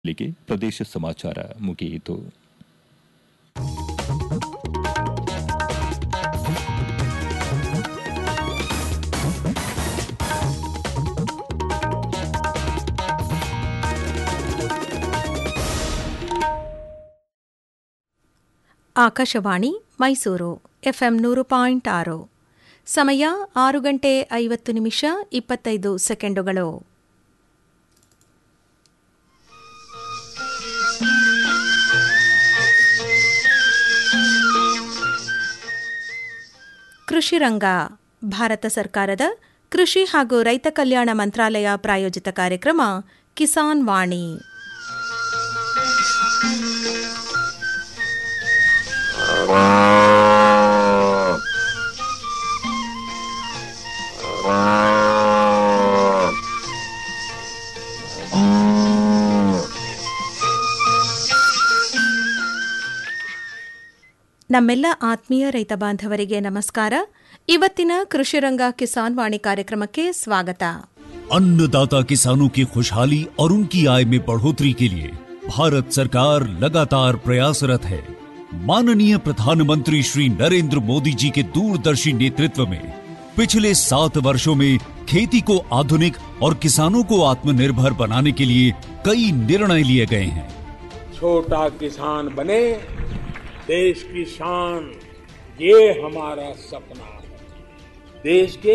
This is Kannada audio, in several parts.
ಇಲ್ಲಿಗೆ ಪ್ರದೇಶ ಸಮಾಚಾರ ಮುಗಿಯಿತು ಆಕಾಶವಾಣಿ ಮೈಸೂರು ಎಫ್ಎಂ ನೂರು ಪಾಯಿಂಟ್ ಆರು ಸಮಯ ಆರು ಗಂಟೆ ಐವತ್ತು ನಿಮಿಷ ಇಪ್ಪತ್ತೈದು ಸೆಕೆಂಡುಗಳು ಕೃಷಿ ರಂಗ ಭಾರತ ಸರ್ಕಾರದ ಕೃಷಿ ಹಾಗೂ ರೈತ ಕಲ್ಯಾಣ ಮಂತ್ರಾಲಯ ಪ್ರಾಯೋಜಿತ ಕಾರ್ಯಕ್ರಮ ಕಿಸಾನ್ ವಾಣಿ ನಮ್ಮೆಲ್ಲ ಆತ್ಮೀಯ ರೈತ ಬಾಂಧವರಿಗೆ ನಮಸ್ಕಾರ ಇವತ್ತಿನ ಕೃಷಿರಂಗ ಕಿಸಾನ್ ವಾಣಿ ಕಾರ್ಯಕ್ರಮಕ್ಕೆ ಸ್ವಾಗತ अन्नदाता किसानों की खुशहाली और उनकी आय में बढ़ोतरी के लिए भारत सरकार लगातार प्रयासरत है माननीय प्रधानमंत्री श्री नरेंद्र मोदी जी के दूरदर्शी नेतृत्व में पिछले सात वर्षों में खेती को आधुनिक और किसानों को आत्मनिर्भर बनाने के लिए कई निर्णय लिए गए हैं छोटा किसान बने देश की शान ये हमारा सपना है देश के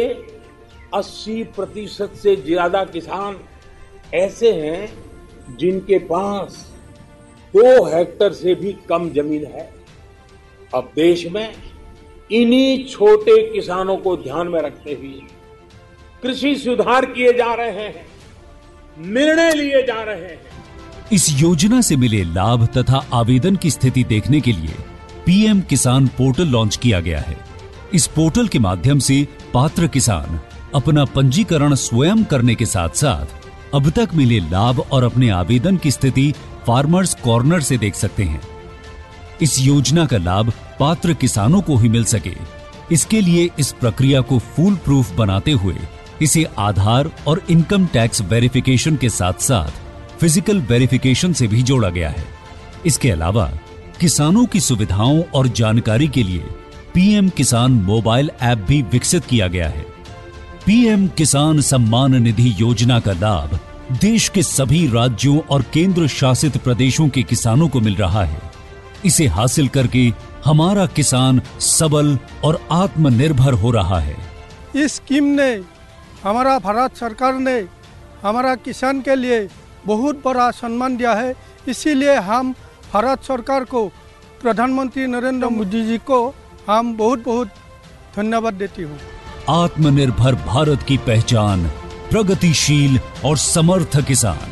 80 प्रतिशत से ज्यादा किसान ऐसे हैं जिनके पास दो हेक्टर से भी कम जमीन है अब देश में इन्हीं छोटे किसानों को ध्यान में रखते हुए कृषि सुधार किए जा रहे हैं निर्णय लिए जा रहे हैं इस योजना से मिले लाभ तथा आवेदन की स्थिति देखने के लिए पीएम किसान पोर्टल लॉन्च किया गया है इस पोर्टल के माध्यम से पात्र किसान अपना पंजीकरण स्वयं करने के साथ साथ अब तक मिले लाभ और अपने आवेदन की स्थिति फार्मर्स कॉर्नर से देख सकते हैं इस योजना का लाभ पात्र किसानों को ही मिल सके इसके लिए इस प्रक्रिया को फूल प्रूफ बनाते हुए इसे आधार और इनकम टैक्स वेरिफिकेशन के साथ साथ फिजिकल वेरिफिकेशन से भी जोड़ा गया है इसके अलावा किसानों की सुविधाओं और जानकारी के लिए पीएम किसान मोबाइल ऐप भी विकसित किया गया है पीएम किसान सम्मान निधि योजना का लाभ देश के सभी राज्यों और केंद्र शासित प्रदेशों के किसानों को मिल रहा है इसे हासिल करके हमारा किसान सबल और आत्मनिर्भर हो रहा है इस स्कीम ने हमारा भारत सरकार ने हमारा किसान के लिए बहुत बड़ा सम्मान दिया है इसीलिए हम भारत सरकार को प्रधानमंत्री नरेंद्र मोदी जी को हम बहुत बहुत धन्यवाद देती हूँ आत्मनिर्भर भारत की पहचान प्रगतिशील और समर्थ किसान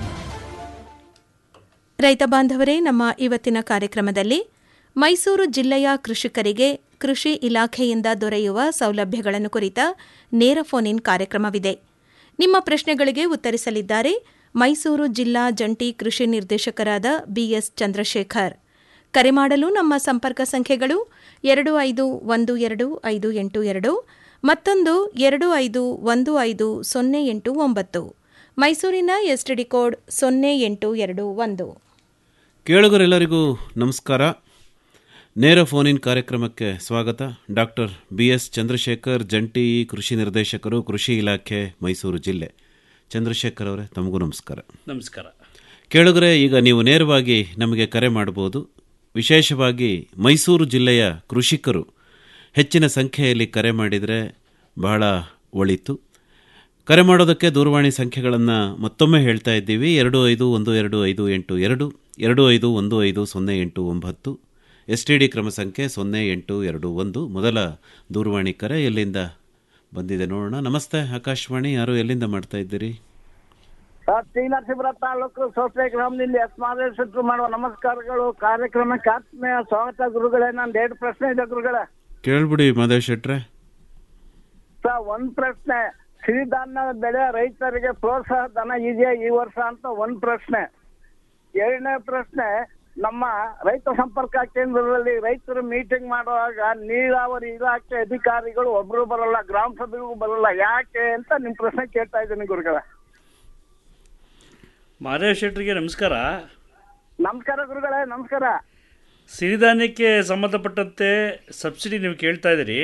ರೈತ ಬಾಂಧವರೇ ನಮ್ಮ ಇವತ್ತಿನ ಕಾರ್ಯಕ್ರಮದಲ್ಲಿ ಮೈಸೂರು ಜಿಲ್ಲೆಯ ಕೃಷಿಕರಿಗೆ ಕೃಷಿ ಇಲಾಖೆಯಿಂದ ದೊರೆಯುವ ಸೌಲಭ್ಯಗಳನ್ನು ಕುರಿತ ನೇರ ಫೋನ್ ಇನ್ ಕಾರ್ಯಕ್ರಮವಿದೆ ನಿಮ್ಮ ಪ್ರಶ್ನೆಗಳಿಗೆ ಉತ್ತರಿಸಲಿದ್ದಾರೆ ಮೈಸೂರು ಜಿಲ್ಲಾ ಜಂಟಿ ಕೃಷಿ ನಿರ್ದೇಶಕರಾದ ಬಿಎಸ್ ಚಂದ್ರಶೇಖರ್ ಕರೆ ಮಾಡಲು ನಮ್ಮ ಸಂಪರ್ಕ ಸಂಖ್ಯೆಗಳು ಎರಡು ಐದು ಒಂದು ಎರಡು ಐದು ಎಂಟು ಎರಡು ಮತ್ತೊಂದು ಎರಡು ಐದು ಒಂದು ಐದು ಸೊನ್ನೆ ಎಂಟು ಒಂಬತ್ತು ಮೈಸೂರಿನ ಎಸ್ಟಿಡಿ ಕೋಡ್ ಸೊನ್ನೆ ಎಂಟು ಎರಡು ಒಂದು ಕೇಳುಗರೆಲ್ಲರಿಗೂ ನಮಸ್ಕಾರ ನೇರ ಫೋನ್ ಇನ್ ಕಾರ್ಯಕ್ರಮಕ್ಕೆ ಸ್ವಾಗತ ಡಾಕ್ಟರ್ ಬಿ ಎಸ್ ಚಂದ್ರಶೇಖರ್ ಜಂಟಿ ಕೃಷಿ ನಿರ್ದೇಶಕರು ಕೃಷಿ ಇಲಾಖೆ ಮೈಸೂರು ಜಿಲ್ಲೆ ಚಂದ್ರಶೇಖರ್ ಅವರೇ ತಮಗೂ ನಮಸ್ಕಾರ ನಮಸ್ಕಾರ ಕೇಳುಗರೆ ಈಗ ನೀವು ನೇರವಾಗಿ ನಮಗೆ ಕರೆ ಮಾಡಬಹುದು ವಿಶೇಷವಾಗಿ ಮೈಸೂರು ಜಿಲ್ಲೆಯ ಕೃಷಿಕರು ಹೆಚ್ಚಿನ ಸಂಖ್ಯೆಯಲ್ಲಿ ಕರೆ ಮಾಡಿದರೆ ಬಹಳ ಒಳಿತು ಕರೆ ಮಾಡೋದಕ್ಕೆ ದೂರವಾಣಿ ಸಂಖ್ಯೆಗಳನ್ನು ಮತ್ತೊಮ್ಮೆ ಹೇಳ್ತಾ ಇದ್ದೀವಿ ಎರಡು ಐದು ಒಂದು ಎರಡು ಐದು ಎಂಟು ಎರಡು ಎರಡು ಐದು ಒಂದು ಐದು ಸೊನ್ನೆ ಎಂಟು ಒಂಬತ್ತು ಎಸ್ ಟಿ ಡಿ ಕ್ರಮ ಸಂಖ್ಯೆ ಸೊನ್ನೆ ಎಂಟು ಎರಡು ಒಂದು ಮೊದಲ ದೂರವಾಣಿ ಕರೆ ಎಲ್ಲಿಂದ ಬಂದಿದೆ ನೋಡೋಣ ನಮಸ್ತೆ ಆಕಾಶವಾಣಿ ಯಾರು ಎಲ್ಲಿಂದ ಮಾಡ್ತಾ ಇದ್ದೀರಿ ಸರ್ ಟಿ ನರಸೀಪುರ ತಾಲೂಕು ಸೋಸೆ ಗ್ರಾಮದಿಂದ ಎಸ್ ಮಾದೇಶ್ವರ ಮಾಡುವ ನಮಸ್ಕಾರಗಳು ಕಾರ್ಯಕ್ರಮಕ್ಕೆ ಆತ್ಮೀಯ ಸ್ವಾಗತ ಗುರುಗಳೇ ನಂದು ಎರಡು ಪ್ರಶ್ನೆ ಇದೆ ಗುರುಗಳೇ ಕೇಳ್ಬಿಡಿ ಮಾದೇಶ್ ಶೆಟ್ರೆ ಸರ್ ಒಂದ್ ಪ್ರಶ್ನೆ ಸಿರಿಧಾನ್ಯ ಬೆಳೆ ರೈತರಿಗೆ ಪ್ರೋತ್ಸಾಹ ಧನ ಇದೆಯಾ ಈ ವರ್ಷ ಅಂತ ಒಂದ್ ಪ್ರಶ್ನೆ ಎರಡನೇ ಪ್ರಶ್ನೆ ನಮ್ಮ ರೈತ ಸಂಪರ್ಕ ಕೇಂದ್ರದಲ್ಲಿ ರೈತರು ಮೀಟಿಂಗ್ ಮಾಡುವಾಗ ನೀರಾವರಿ ಇಲಾಖೆ ಅಧಿಕಾರಿಗಳು ಒಬ್ರು ಬರಲ್ಲ ಗ್ರಾಮ ಸಭೆಗೂ ಬರಲ್ಲ ಯಾಕೆ ಅಂತ ನಿಮ್ ಪ್ರಶ್ನೆ ಕೇಳ್ತಾ ಇದ್ದೀನಿ ಗುರುಗಳ ಮಾದೇವ್ ಶೆಟ್ರಿಗೆ ನಮಸ್ಕಾರ ನಮಸ್ಕಾರ ಗುರುಗಳೇ ನಮಸ್ಕಾರ ಸಿರಿಧಾನ್ಯಕ್ಕೆ ಸಂಬಂಧಪಟ್ಟಂತೆ ಸಬ್ಸಿಡಿ ನೀವು ಕೇಳ್ತಾ ಇದ್ದೀರಿ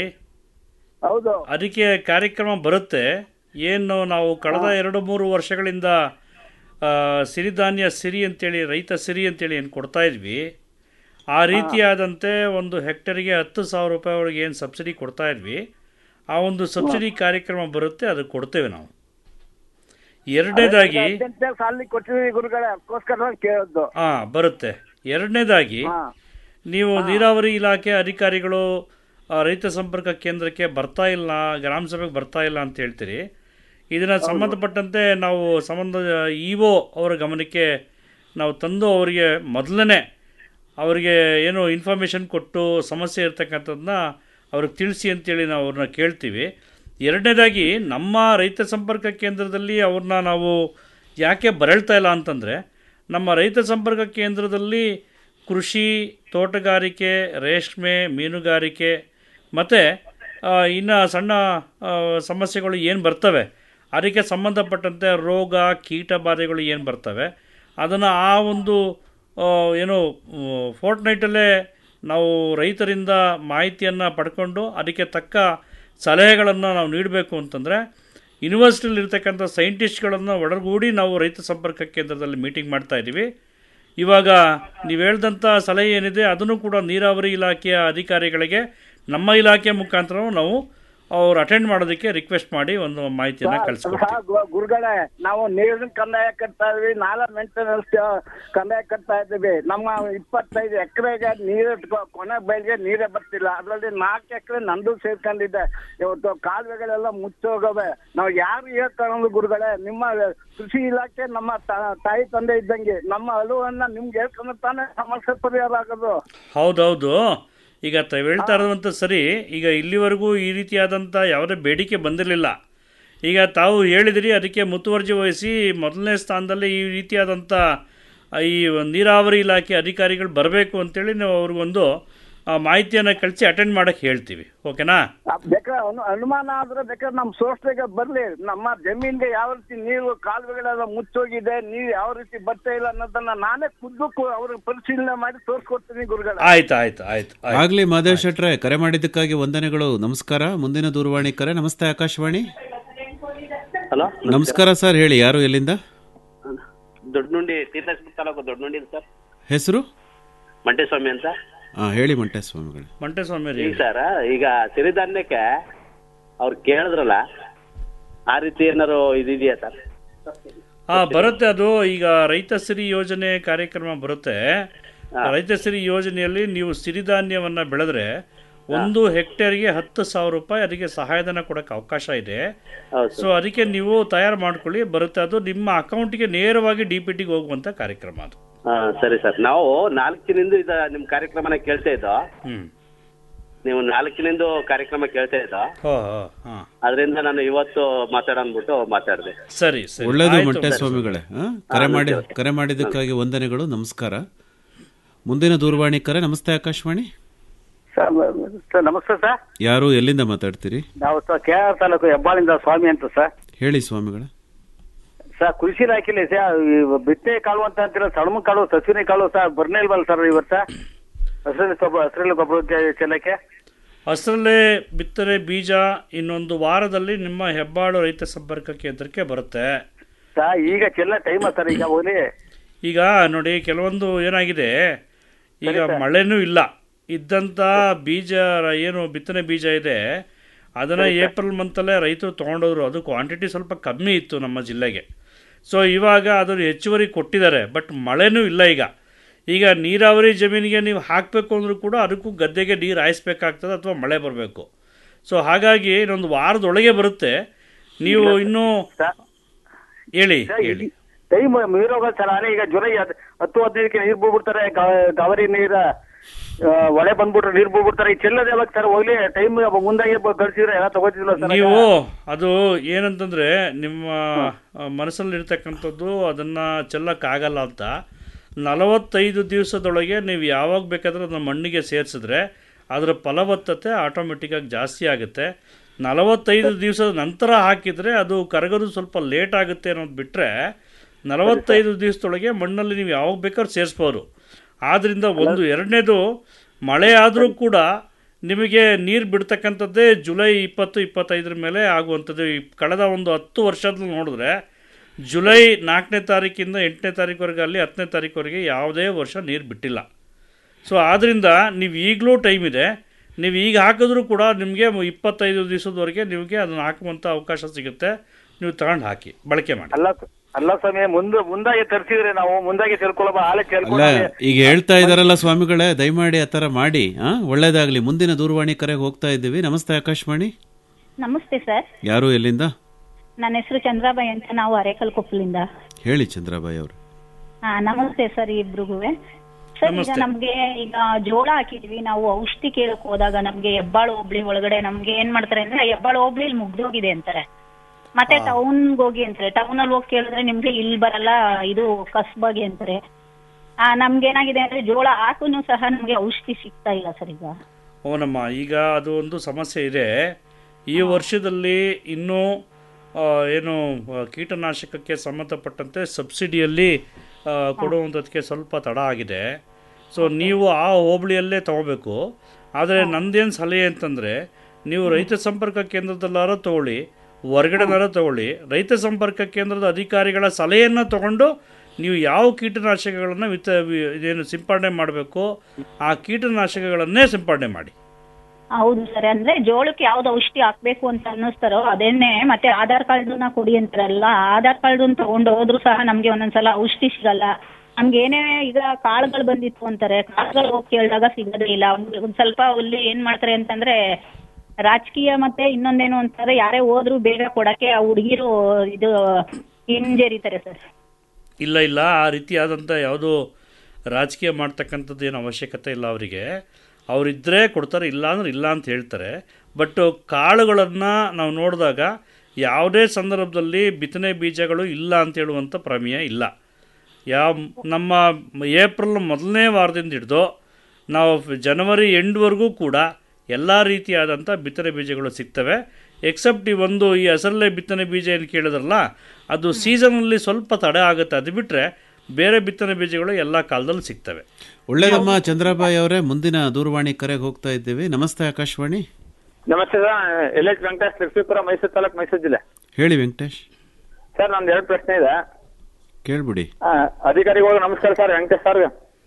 ಹೌದು ಅದಕ್ಕೆ ಕಾರ್ಯಕ್ರಮ ಬರುತ್ತೆ ಏನು ನಾವು ಕಳೆದ ಎರಡು ಮೂರು ವರ್ಷಗಳಿಂದ ಆ, ಸಿರಿಧಾನ್ಯ ಸಿರಿ ಅಂತೇಳಿ ರೈತ ಸಿರಿ ಅಂತೇಳಿ ಏನು ಕೊಡ್ತಾ ಇದ್ವಿ ಆ ರೀತಿಯಾದಂತೆ ಒಂದು ಹೆಕ್ಟರಿಗೆ ಹತ್ತು ಸಾವಿರ ರೂಪಾಯಿವರೆಗೆ ಏನು ಸಬ್ಸಿಡಿ ಕೊಡ್ತಾ ಇದ್ವಿ ಆ ಒಂದು ಸಬ್ಸಿಡಿ ಕಾರ್ಯಕ್ರಮ ಬರುತ್ತೆ ಅದು ಕೊಡ್ತೇವೆ ನಾವು ಎರಡನೇದಾಗಿ ಹದಿನೆಂಟನೇ ಸಾಲಿ ಕೊಟ್ಟಿದ್ದೀವಿ ಗುರುಗಳೇ ಅದಕ್ಕೋಸ್ಕರ ಕೇಳದ್ದು ಹಾಂ ಬರುತ್ತೆ ಎರಡನೇದಾಗಿ ನೀವು ನೀರಾವರಿ ಇಲಾಖೆ ಅಧಿಕಾರಿಗಳು ಆ, ರೈತ ಸಂಪರ್ಕ ಕೇಂದ್ರಕ್ಕೆ ಬರ್ತಾ ಇಲ್ಲ ಗ್ರಾಮ ಸಭೆಗೆ ಬರ್ತಾ ಇಲ್ಲ ಅಂತ ಹೇಳ್ತೀರಿ ಇದನ್ನು ಸಂಬಂಧಪಟ್ಟಂತೆ ನಾವು ಸಂಬಂಧ ಇ ಒ ಅವರ ಗಮನಕ್ಕೆ ನಾವು ತಂದು ಅವರಿಗೆ ಮೊದಲನೇ ಅವರಿಗೆ ಏನು ಇನ್ಫಾರ್ಮೇಷನ್ ಕೊಟ್ಟು ಸಮಸ್ಯೆ ಇರ್ತಕ್ಕಂಥದ್ದನ್ನ ಅವ್ರಿಗೆ ತಿಳಿಸಿ ಅಂತೇಳಿ ನಾವು ಅವ್ರನ್ನ ಕೇಳ್ತೀವಿ ಎರಡನೇದಾಗಿ ನಮ್ಮ ರೈತ ಸಂಪರ್ಕ ಕೇಂದ್ರದಲ್ಲಿ ಅವ್ರನ್ನ ನಾವು ಯಾಕೆ ಬರಳ್ತಾ ಇಲ್ಲ ಅಂತಂದರೆ ನಮ್ಮ ರೈತ ಸಂಪರ್ಕ ಕೇಂದ್ರದಲ್ಲಿ ಕೃಷಿ ತೋಟಗಾರಿಕೆ ರೇಷ್ಮೆ ಮೀನುಗಾರಿಕೆ ಮತ್ತು ಇನ್ನು ಸಣ್ಣ ಆ, ಸಮಸ್ಯೆಗಳು ಏನು ಬರ್ತವೆ ಅದಕ್ಕೆ ಸಂಬಂಧಪಟ್ಟಂತೆ ರೋಗ ಕೀಟ ಬಾಧೆಗಳು ಏನು ಬರ್ತವೆ ಅದನ್ನು ಆ ಒಂದು ಆ, ಏನು ಫೋರ್ಟ್ ನೈಟಲ್ಲೇ ನಾವು ರೈತರಿಂದ ಮಾಹಿತಿಯನ್ನು ಪಡ್ಕೊಂಡು ಅದಕ್ಕೆ ತಕ್ಕ ಸಲಹೆಗಳನ್ನು ನಾವು ನೀಡಬೇಕು ಅಂತಂದರೆ ಯೂನಿವರ್ಸಿಟಿಯಲ್ಲಿ ಇರ್ತಕ್ಕಂಥ ಸೈಂಟಿಸ್ಟ್ಗಳನ್ನು ಒಳಗೂಡಿ ನಾವು ರೈತ ಸಂಪರ್ಕ ಕೇಂದ್ರದಲ್ಲಿ ಮೀಟಿಂಗ್ ಮಾಡ್ತಾ ಇದ್ದೀವಿ ಇವಾಗ ನೀವು ಹೇಳ್ದಂಥ ಸಲಹೆ ಏನಿದೆ ಅದನ್ನು ಕೂಡ ನೀರಾವರಿ ಇಲಾಖೆಯ ಅಧಿಕಾರಿಗಳಿಗೆ ನಮ್ಮ ಇಲಾಖೆ ಮುಖಾಂತರ ನಾವು ಅವ್ರು ಅಟೆಂಡ್ ಮಾಡೋದಕ್ಕೆ ರಿಕ್ವೆಸ್ಟ್ ಮಾಡಿ ಒಂದು ಮಾಹಿತಿಯನ್ನು ಕಳಿಸ್ಕೊಡ್ತೀವಿ ಸಹ ಗು- ಗುರುಗಳೇ ನಾವು ನೀರಿನ ಕಂದಾಯ ಕಟ್ತಾ ಇದೀವಿ ನಾಲ ಮೇಂಟೆನೆನ್ಸ್ ಕಂದಾಯ ಕಟ್ತಾ ಇದ್ದೀವಿ ನಮ್ಮ ಇಪ್ಪತ್ತೈದು ಎಕರೆಗೆ ನೀರು ಇಟ್ಕೊ- ಕೊನೆ ಬೈಲ್ಗೆ ನೀರೇ ಬರ್ತಿಲ್ಲ ಅದರಲ್ಲಿ ನಾಲ್ಕು ಎಕರೆ ನಂದು ಸೇರ್ಕೊಂಡಿದೆ ಇವತ್ತು ಕಾಲುವೆಗಳೆಲ್ಲ ಮುಚ್ಚೋಗವೆ ನಾವು ಯಾರು ಹೇಳ್ಕೊಳ್ಳೋದು ಗುರುಗಳೇ ನಿಮ್ಮ ಕೃಷಿ ಇಲಾಖೆ ನಮ್ಮ ತ- ತಾಯಿ ತಂದೆ ಇದ್ದಂಗೆ ನಮ್ಮ ಅಳುವನ್ನ ನಿಮ್ಗೆ ಹೇಳ್ಕೊಂಡು ತಾನೇ ಸಮಸ್ಯೆ ಪರಿಹಾರ ಆಗೋದು ಹೌದೌದು ಈಗ ತಾವು ಹೇಳ್ತಾ ಇರೋದಂತ ಸರಿ ಈಗ ಇಲ್ಲಿವರೆಗೂ ಈ ರೀತಿಯಾದಂಥ ಯಾವುದೇ ಬೇಡಿಕೆ ಬಂದಿರಲಿಲ್ಲ ಈಗ ತಾವು ಹೇಳಿದಿರಿ ಅದಕ್ಕೆ ಮುತುವರ್ಜಿ ವಹಿಸಿ ಮೊದಲನೇ ಸ್ಥಾನದಲ್ಲಿ ಈ ರೀತಿಯಾದಂಥ ಈ ನೀರಾವರಿ ಇಲಾಖೆ ಅಧಿಕಾರಿಗಳು ಬರಬೇಕು ಅಂತೇಳಿ ನಾವು ಅವ್ರಿಗೊಂದು ಆ, ಮಾಹಿತಿಯನ್ನು ಕಳಿಸಿ ಅಟೆಂಡ್ ಮಾಡೋಕ್ಕೆ ಹೇಳ್ತೀವಿ ಓಕೆನಾ ಆ, ಬೇಕಾದ್ರೆ ಅನು- ಅನುಮಾನ ಆದ್ರೆ ಬೇಕಾದ್ರೆ ನಮ್ಮ ಸೋರ್ಸ್ಗೆ ಬರ್ಲಿ ನಮ್ಮ ಜಮೀನ್ಗೆ ಯಾವ ರೀತಿ ನೀರು ಕಾಲುವೆಗಳೆಲ್ಲ ಮುಚ್ಚೋಗಿದೆ ನೀರು ಯಾವ ರೀತಿ ಬರ್ತಾ ಇಲ್ಲ ಅನ್ನೋದನ್ನ ನಾನೇ ಖುದ್ದು ಕು- ಅವ್ರಿಗೆ ಪರಿಶೀಲನೆ ಮಾಡಿ ತೋರಿಸ್ಕೊಡ್ತೀನಿ ಗುರುಗಳ ಆಯ್ತು ಆಯ್ತು ಆಯ್ತು ಆಯ್ತು ಆಗ್ಲಿ ಮಾದೇವ್ ಶೆಟ್ರೆ ಕರೆ ಮಾಡಿದ್ದಕ್ಕಾಗಿ ವಂದನೆಗಳು ನಮಸ್ಕಾರ ಮುಂದಿನ ದೂರವಾಣಿ ಕರೆ ನಮಸ್ತೆ ಆಕಾಶವಾಣಿ ಹಲೋ ನಮಸ್ಕಾರ ಸರ್ ಹೇಳಿ ಯಾರು ಎಲ್ಲಿಂದ ದೊಡ್ಡನುಂಡಿ ತೀರ್ಥೇಶ್ವರ ತಾಲೂಕು ದೊಡ್ಡನುಂಡಿ ಸರ್ ಹೆಸರು ಮಂಟೇಸ್ವಾಮಿ ಅಂತ ಹಾ ಹೇಳಿ ಮಂಟೇಸ್ವಾಮಿಗಳೇ ಮಂಟೇಸ್ವಾಮಿ ರೀ ಈಗ ಸರ್ ಈಗ ಸಿರಿಧಾನ್ಯಕ್ಕೆ ಅವ್ರು ಕೇಳಿದ್ರಲ್ಲ ಆ ರೀತಿ ಏನಾರು ಇದಿದೆಯಾ ಸರ್ ಹಾ ಬರುತ್ತೆ ಅದು ಈಗ ರೈತ ಸಿರಿ ಯೋಜನೆ ಕಾರ್ಯಕ್ರಮ ಬರುತ್ತೆ ರೈತ ಸಿರಿ ಯೋಜನೆಯಲ್ಲಿ ನೀವು ಸಿರಿಧಾನ್ಯವನ್ನ ಬೆಳೆದ್ರೆ ಒಂದು ಹೆಕ್ಟೇರ್ಗೆ ಹತ್ತು ಸಾವಿರ ರೂಪಾಯಿ ಅದಕ್ಕೆ ಸಹಾಯಧನ ಕೊಡಕ್ಕೆ ಅವಕಾಶ ಇದೆ ಸೊ ಅದಕ್ಕೆ ನೀವು ತಯಾರು ಮಾಡ್ಕೊಳ್ಳಿ ಬರುತ್ತೆ ಅದು ನಿಮ್ಮ ಅಕೌಂಟ್ಗೆ ನೇರವಾಗಿ ಡಿ ಪಿ ಟಿಗೆ ಹೋಗುವಂತ ಕಾರ್ಯಕ್ರಮ ಅದು ಹಾ ಸರಿ ಸರ್ ನಾವು ನಾಲ್ಕಿನಿಂದ ಇದ ನಿಮ್ ಕಾರ್ಯಕ್ರಮನ ಕೇಳ್ತಾ ಇದ್ದೋ ಹ್ಮ್ ನೀವು ನಾಲ್ಕಿನಿಂದ ಕಾರ್ಯಕ್ರಮ ಕೇಳ್ತಾ ಇದ್ದೋ ಹೋ ಹೋ, ಹಾ ಅದರಿಂದ ನಾನು ಇವತ್ತು ಮಾತಾಡನ್ಬಿಟ್ಟು ಮಾತಾಡಿದೆ ಸರಿ ಸರಿ ಒಳ್ಳೇದು ಆಯ್ತು. ಮಂಟೇಸ್ವಾಮಿಗಳೇ ಹಾ? ಕರೆ ಮಾಡಿ ಕರೆ ಮಾಡಿದ್ದಕ್ಕಾಗಿ ವಂದನೆಗಳು ನಮಸ್ಕಾರ ಮುಂದಿನ ದೂರವಾಣಿ ಕರೆ ನಮಸ್ತೆ ಆಕಾಶವಾಣಿ ಸರ್ ಸರ್ ನಮಸ್ತೆ ಸರ್ ಯಾರು ಎಲ್ಲಿಂದ ಮಾತಾಡ್ತೀರಿ ನಾವು ಸರ್ ಕೆ ಆರ್ ತಾಲೂಕು ಹೆಬ್ಬಾಳಿಂದ ಸ್ವಾಮಿ ಅಂತ ಸರ್ ಹೇಳಿ ಸ್ವಾಮಿಗಳೇ ಸರ್ ಕೃಷಿ ಇಲಾಖೆಲಿ ಸರ್ ಈ ಬಿತ್ತೆ ಕಾಳು ಅಂತ ಅಂತೀರ ಸಣ್ಣ ಕಾಳು ಸಸಿನಿ ಕಾಳು ಸರ್ ಬರ್ನೇ ಇಲ್ವಲ್ಲ ಸರ್ ಇವತ್ತ ಹಸಿರು ಗೊಬ್ಬರ ಹಸಿರು ಗೊಬ್ಬರಕ್ಕೆ ಚೆಲ್ಲಕ್ಕೆ ಹಸ್ರಲ್ಲೇ ಬಿತ್ತನೆ ಬೀಜ ಇನ್ನೊಂದು ವಾರದಲ್ಲಿ ನಿಮ್ಮ ಹೆಬ್ಬಾಳು ರೈತ ಸಂಪರ್ಕ ಕೇಂದ್ರಕ್ಕೆ ಬರುತ್ತೆ ಸರ್ ಈಗ ಚೆಲ್ಲ ಟೈಮ ಸರ್ ಈಗ ಹೋಗ್ಲಿ ಈಗ ನೋಡಿ ಕೆಲವೊಂದು ಏನಾಗಿದೆ ಈಗ ಮಳೆನೂ ಇಲ್ಲ ಇದ್ದಂಥ ಬೀಜ ರ- ಏನು ಬಿತ್ತನೆ ಬೀಜ ಇದೆ ಅದನ್ನು ಏಪ್ರಿಲ್ ಮಂತಲ್ಲೇ ರೈತರು ತೊಗೊಂಡೋದ್ರು ಅದು ಕ್ವಾಂಟಿಟಿ ಸ್ವಲ್ಪ ಕಮ್ಮಿ ಇತ್ತು ನಮ್ಮ ಜಿಲ್ಲೆಗೆ ಸೊ ಇವಾಗ ಅದನ್ನು ಹೆಚ್ಚುವರಿ ಕೊಟ್ಟಿದ್ದಾರೆ ಬಟ್ ಮಳೆನೂ ಇಲ್ಲ ಈಗ ಈಗ ನೀರಾವರಿ ಜಮೀನಿಗೆ ನೀವು ಹಾಕಬೇಕು ಅಂದರೂ ಕೂಡ ಅದಕ್ಕೂ ಗದ್ದೆಗೆ ನೀರು ಹಾಯಿಸ್ಬೇಕಾಗ್ತದೆ ಅಥವಾ ಮಳೆ ಬರಬೇಕು ಸೊ ಹಾಗಾಗಿ ಇನ್ನೊಂದು ವಾರದೊಳಗೆ ಬರುತ್ತೆ ನೀವು ಇನ್ನೂ ಹೇಳಿ ಹೇಳಿ ಟೈಮ್ ಮೀರೋಗ ಸರ್ ಅದೇ ಈಗ ಜುಲೈ ಹತ್- ಹತ್ತು ಹದಿನೈದಕ್ಕೆ ನೀರು ಬಿಡ್ಬಿಡ್ತಾರೆ ಕಾವೇರಿ ನೀರ ಆ, ಹೊಳೆ ಬಂದ್ಬಿಟ್ರೆ ನೀರು ಬಿಡ್ಬಿಡ್ತಾರೆ ಈ ಚೆಲ್ಲದ ಯಾವಾಗ ಸರ್ ಹೋಗ್ಲಿ ಟೈಮ್ ಮುಂದಾಗೆ ಕಳ್ಸಿದ್ರೆ ಎಲ್ಲ ತಗೋತಿದ್ಲ ಸರ್ ನೀವು ಅದು ಏನಂತಂದ್ರೆ ನಿಮ್ಮ ಆ, ಮನಸ್ಸಲ್ಲಿರ್ತಕ್ಕಂಥದ್ದು ಅದನ್ನ ಚೆಲ್ಲಕ್ಕಾಗಲ್ಲ ಅಂತ ನಲವತ್ತೈದು ದಿವಸದೊಳಗೆ ನೀವು ಯಾವಾಗ ಬೇಕಾದ್ರೆ ಅದನ್ನ ಮಣ್ಣಿಗೆ ಸೇರಿಸಿದ್ರೆ ಅದರ ಫಲವತ್ತತೆ ಆಟೋಮೆಟಿಕ್ಕಾಗಿ ಜಾಸ್ತಿ ಆಗುತ್ತೆ ನಲವತ್ತೈದು ದಿವಸದ ನಂತರ ಹಾಕಿದರೆ ಅದು ಕರಗೋದು ಸ್ವಲ್ಪ ಲೇಟ್ ಆಗುತ್ತೆ ಅನ್ನೋದು ಬಿಟ್ಟರೆ ನಲವತ್ತೈದು ದಿವಸದೊಳಗೆ ಮಣ್ಣಲ್ಲಿ ನೀವು ಯಾವಾಗ ಬೇಕಾದ್ರೂ ಸೇರಿಸ್ಬೋದು ಆದ್ದರಿಂದ ಒಂದು ಎರಡನೇದು ಮಳೆ ಆದರೂ ಕೂಡ ನಿಮಗೆ ನೀರು ಬಿಡ್ತಕ್ಕಂಥದ್ದೇ ಜುಲೈ ಇಪ್ಪತ್ತು ಇಪ್ಪತ್ತೈದರ ಮೇಲೆ ಆಗುವಂಥದ್ದು ಈ ಕಳೆದ ಒಂದು ಹತ್ತು ವರ್ಷದಲ್ಲಿ ನೋಡಿದ್ರೆ ಜುಲೈ ನಾಲ್ಕನೇ ತಾರೀಕಿಂದ ಎಂಟನೇ ತಾರೀಕುವರೆಗೆ ಅಲ್ಲಿ ಹತ್ತನೇ ತಾರೀಕುವರೆಗೆ ಯಾವುದೇ ವರ್ಷ ನೀರು ಬಿಟ್ಟಿಲ್ಲ ಸೊ ಆದ್ದರಿಂದ ನೀವು ಈಗಲೂ ಟೈಮ್ ಇದೆ ನೀವು ಈಗ ಹಾಕಿದ್ರೂ ಕೂಡ ನಿಮಗೆ ಇಪ್ಪತ್ತೈದು ದಿವಸದವರೆಗೆ ನಿಮಗೆ ಅದನ್ನು ಹಾಕುವಂಥ ಅವಕಾಶ ಸಿಗುತ್ತೆ ನೀವು ತಗೊಂಡು ಹಾಕಿ ಬಳಕೆ ಮಾಡಿ ಅಲ್ಲ ಅಲ್ಲ ಸ್ವಾಮಿ ಮುಂದೆ ಮುಂದಾಗೆ ತರ್ಸಿದ್ರೆ ನಾವು ಮುಂದಾಗೆ ತಿಳ್ಕೊಳ್ಳೋ ಹಾಳೆ ಅಲ್ಲ ಕೇಳ್ಕೊಂಡು ಈಗ ಹೇಳ್ತಾ ಇದಾರಲ್ಲ ಸ್ವಾಮಿಗಳೇ ದಯಮಾಡಿ ಆ ಥರ ಮಾಡಿ ಆ ಒಳ್ಳೇದಾಗ್ಲಿ ಮುಂದಿನ ದೂರವಾಣಿ ಕರೆಗೆ ಹೋಗ್ತಾ ಇದ್ದೀವಿ ನಮಸ್ತೆ ಆಕಾಶವಾಣಿ ನಮಸ್ತೆ ಸರ್ ಯಾರು ಎಲ್ಲಿಂದ ನನ್ನ ಹೆಸರು ಚಂದ್ರಾಬಾಯಿ ಅಂತ ನಾವು ಅರೇಕಲ್ ಕೊಪ್ಪಲಿಂದ ಹೇಳಿ ಚಂದ್ರಬಾಯಿ ಅವರು ಹಾ ನಮಸ್ತೆ ಸರ್ ಇಬ್ರಿಗೂ ಸರ್ ಈಗ ನಮ್ಗೆ ಈಗ ಜೋಳ ಹಾಕಿದ್ವಿ ನಾವು ಔಷಧಿ ಕೇಳಕ್ ಹೋದಾಗ ನಮ್ಗೆ ಹೆಬ್ಬಾಳು ಹೋಬ್ಳಿ ಒಳಗಡೆ ನಮ್ಗೆ ಏನ್ ಮಾಡ್ತಾರೆ ಅಂದ್ರೆ ಹೆಬ್ಬಾಳು ಹೋಬ್ಳಿ ಮುಗ್ದೋಗಿದೆ ಅಂತಾರೆ ಮತ್ತೆ ಟೌನ್ಗೆ ಹೋಗಿ ಅಂತಾರೆ ಟೌನ್ ಅಲ್ಲಿ ಹೋಗಿ ಕೇಳಿದ್ರೆ ನಿಮ್ಗೆ ಇಲ್ಲಿ ಬರಲ್ಲ ಇದು ಕಸ್ಬಾಗಿ ಅಂತಾರೆ ಆ ನಮ್ಗೆ ಏನಾಗಿದೆ ಅಂದ್ರೆ ಜೋಳ ಹಾಕುನು ಸಹ ನಮ್ಗೆ ಔಷಧಿ ಸಿಗ್ತಾ ಇಲ್ಲ ಸರ್ ಈಗ ಓನಮ್ಮ ಈಗ ಅದು ಒಂದು ಸಮಸ್ಯೆ ಇದೆ ಈ ವರ್ಷದಲ್ಲಿ ಇನ್ನೂ ಆ, ಏನು ಆ, ಕೀಟನಾಶಕಕ್ಕೆ ಸಂಬಂಧಪಟ್ಟಂತೆ ಸಬ್ಸಿಡಿಯಲ್ಲಿ ಆ, ಕೊಡುವಂಥದ್ದಕ್ಕೆ ಸ್ವಲ್ಪ ತಡ ಆಗಿದೆ ಸೊ ನೀವು ಆ ಹೋಬಳಿಯಲ್ಲೇ ತಗೋಬೇಕು ಆದರೆ ನಂದೇನು ಸಲಹೆ ಅಂತಂದರೆ ನೀವು ರೈತ ಸಂಪರ್ಕ ಕೇಂದ್ರದಲ್ಲಾರ ತಗೊಳ್ಳಿ ಹೊರಗಡೆನಾರ ತಗೊಳ್ಳಿ ರೈತ ಸಂಪರ್ಕ ಕೇಂದ್ರದ ಅಧಿಕಾರಿಗಳ ಸಲಹೆಯನ್ನು ತಗೊಂಡು ನೀವು ಯಾವ ಕೀಟನಾಶಕಗಳನ್ನು ವಿತ ವಿ- ಇದೇನು ಸಿಂಪಡಣೆ ಮಾಡಬೇಕು ಆ ಕೀಟನಾಶಕಗಳನ್ನೇ ಸಿಂಪಡಣೆ ಮಾಡಿ ಹೌದು ಸರ್ ಅಂದ್ರೆ ಜೋಳಕ್ಕೆ ಯಾವ್ದು ಔಷಧಿ ಹಾಕ್ಬೇಕು ಅಂತ ಅನ್ನಿಸ್ತಾರೋ ಅದನ್ನೇ ಮತ್ತೆ ಆಧಾರ್ ಕಾರ್ಡ್ನ ಕೊಡಿ ಅಂತಾರಲ್ಲ ಆಧಾರ್ ಕಾರ್ಡ್ ತಗೊಂಡು ಹೋದ್ರು ಸಹ ನಮ್ಗೆ ಒಂದೊಂದ್ಸಲ ಔಷಧಿ ಸಿಗಲ್ಲ ನಮ್ಗೆ ಏನೇ ಈಗ ಕಾಳುಗಳು ಬಂದಿತ್ತು ಅಂತಾರೆ ಕಾಳುಗಳು ಹೋಗಿ ಕೇಳಿದಾಗ ಸಿಗೋದೇ ಇಲ್ಲ ಒಂದ್ ಒಂದ್ ಸ್ವಲ್ಪ ಅಲ್ಲಿ ಏನ್ ಮಾಡ್ತಾರೆ ಅಂತಂದ್ರೆ ರಾಜಕೀಯ ಮತ್ತೆ ಇನ್ನೊಂದೇನು ಅಂತಾರೆ ಯಾರೇ ಹೋದ್ರು ಬೇಗ ಕೊಡಕ್ಕೆ ಆ ಹುಡುಗಿರು ಇದು ಹಿಂಜರಿತಾರೆ ಸರ್ ಇಲ್ಲ ಇಲ್ಲ ಆ ರೀತಿಯಾದಂಥ ಯಾವುದೋ ರಾಜಕೀಯ ಮಾಡ್ತಕ್ಕಂಥದ್ದು ಏನು ಅವಶ್ಯಕತೆ ಇಲ್ಲ ಅವರಿಗೆ ಅವರಿದ್ದರೆ ಕೊಡ್ತಾರೆ ಇಲ್ಲ ಅಂದ್ರೆ ಇಲ್ಲ ಅಂತ ಹೇಳ್ತಾರೆ ಬಟ್ ಕಾಳುಗಳನ್ನು ನಾವು ನೋಡಿದಾಗ ಯಾವುದೇ ಸಂದರ್ಭದಲ್ಲಿ ಬಿತ್ತನೆ ಬೀಜಗಳು ಇಲ್ಲ ಅಂತ ಹೇಳುವಂಥ ಪ್ರಮೇಯ ಇಲ್ಲ ಯಾವ ನಮ್ಮ ಏಪ್ರಿಲ್ ಮೊದಲನೇ ವಾರದಿಂದ ಹಿಡಿದು ನಾವು ಜನವರಿ ಎಂಡ್ವರೆಗೂ ಕೂಡ ಎಲ್ಲ ರೀತಿಯಾದಂಥ ಬಿತ್ತನೆ ಬೀಜಗಳು ಸಿಗ್ತವೆ ಎಕ್ಸೆಪ್ಟ್ ಈ ಒಂದು ಈ ಹಸರಲೆ ಬಿತ್ತನೆ ಬೀಜ ಏನು ಕೇಳಿದ್ರಲ್ಲ ಅದು ಸೀಸನಲ್ಲಿ ಸ್ವಲ್ಪ ತಡೆ ಆಗುತ್ತೆ ಅದು ಬಿಟ್ಟರೆ ಬೇರೆ ಬಿತ್ತನೆ ಬೀಜಗಳು ಎಲ್ಲ ಕಾಲದಲ್ಲಿ ಸಿಗ್ತವೆ ಒಳ್ಳೇದಮ್ಮ ಚಂದ್ರಬಾಯಿ ಅವರೇ ಮುಂದಿನ ದೂರವಾಣಿ ಕರೆಗೆ ಹೋಗ್ತಾ ಇದ್ದೀವಿ ನಮಸ್ತೆ ಆಕಾಶವಾಣಿ ನಮಸ್ತೆ sir L H Venkatesh Lakshmipura Mysuru taluk Mysuru ಜಿಲ್ಲೆ ಹೇಳಿ ವೆಂಕಟೇಶ್ ಸರ್ ನಂದು ಎರಡು ಪ್ರಶ್ನೆ ಇದೆ ಕೇಳ್ಬಿಡಿ ಆ, ಅಧಿಕಾರಿಗಳು ನಮಸ್ಕಾರ ಸರ್ ವೆಂಕಟೇಶ್ ಸರ್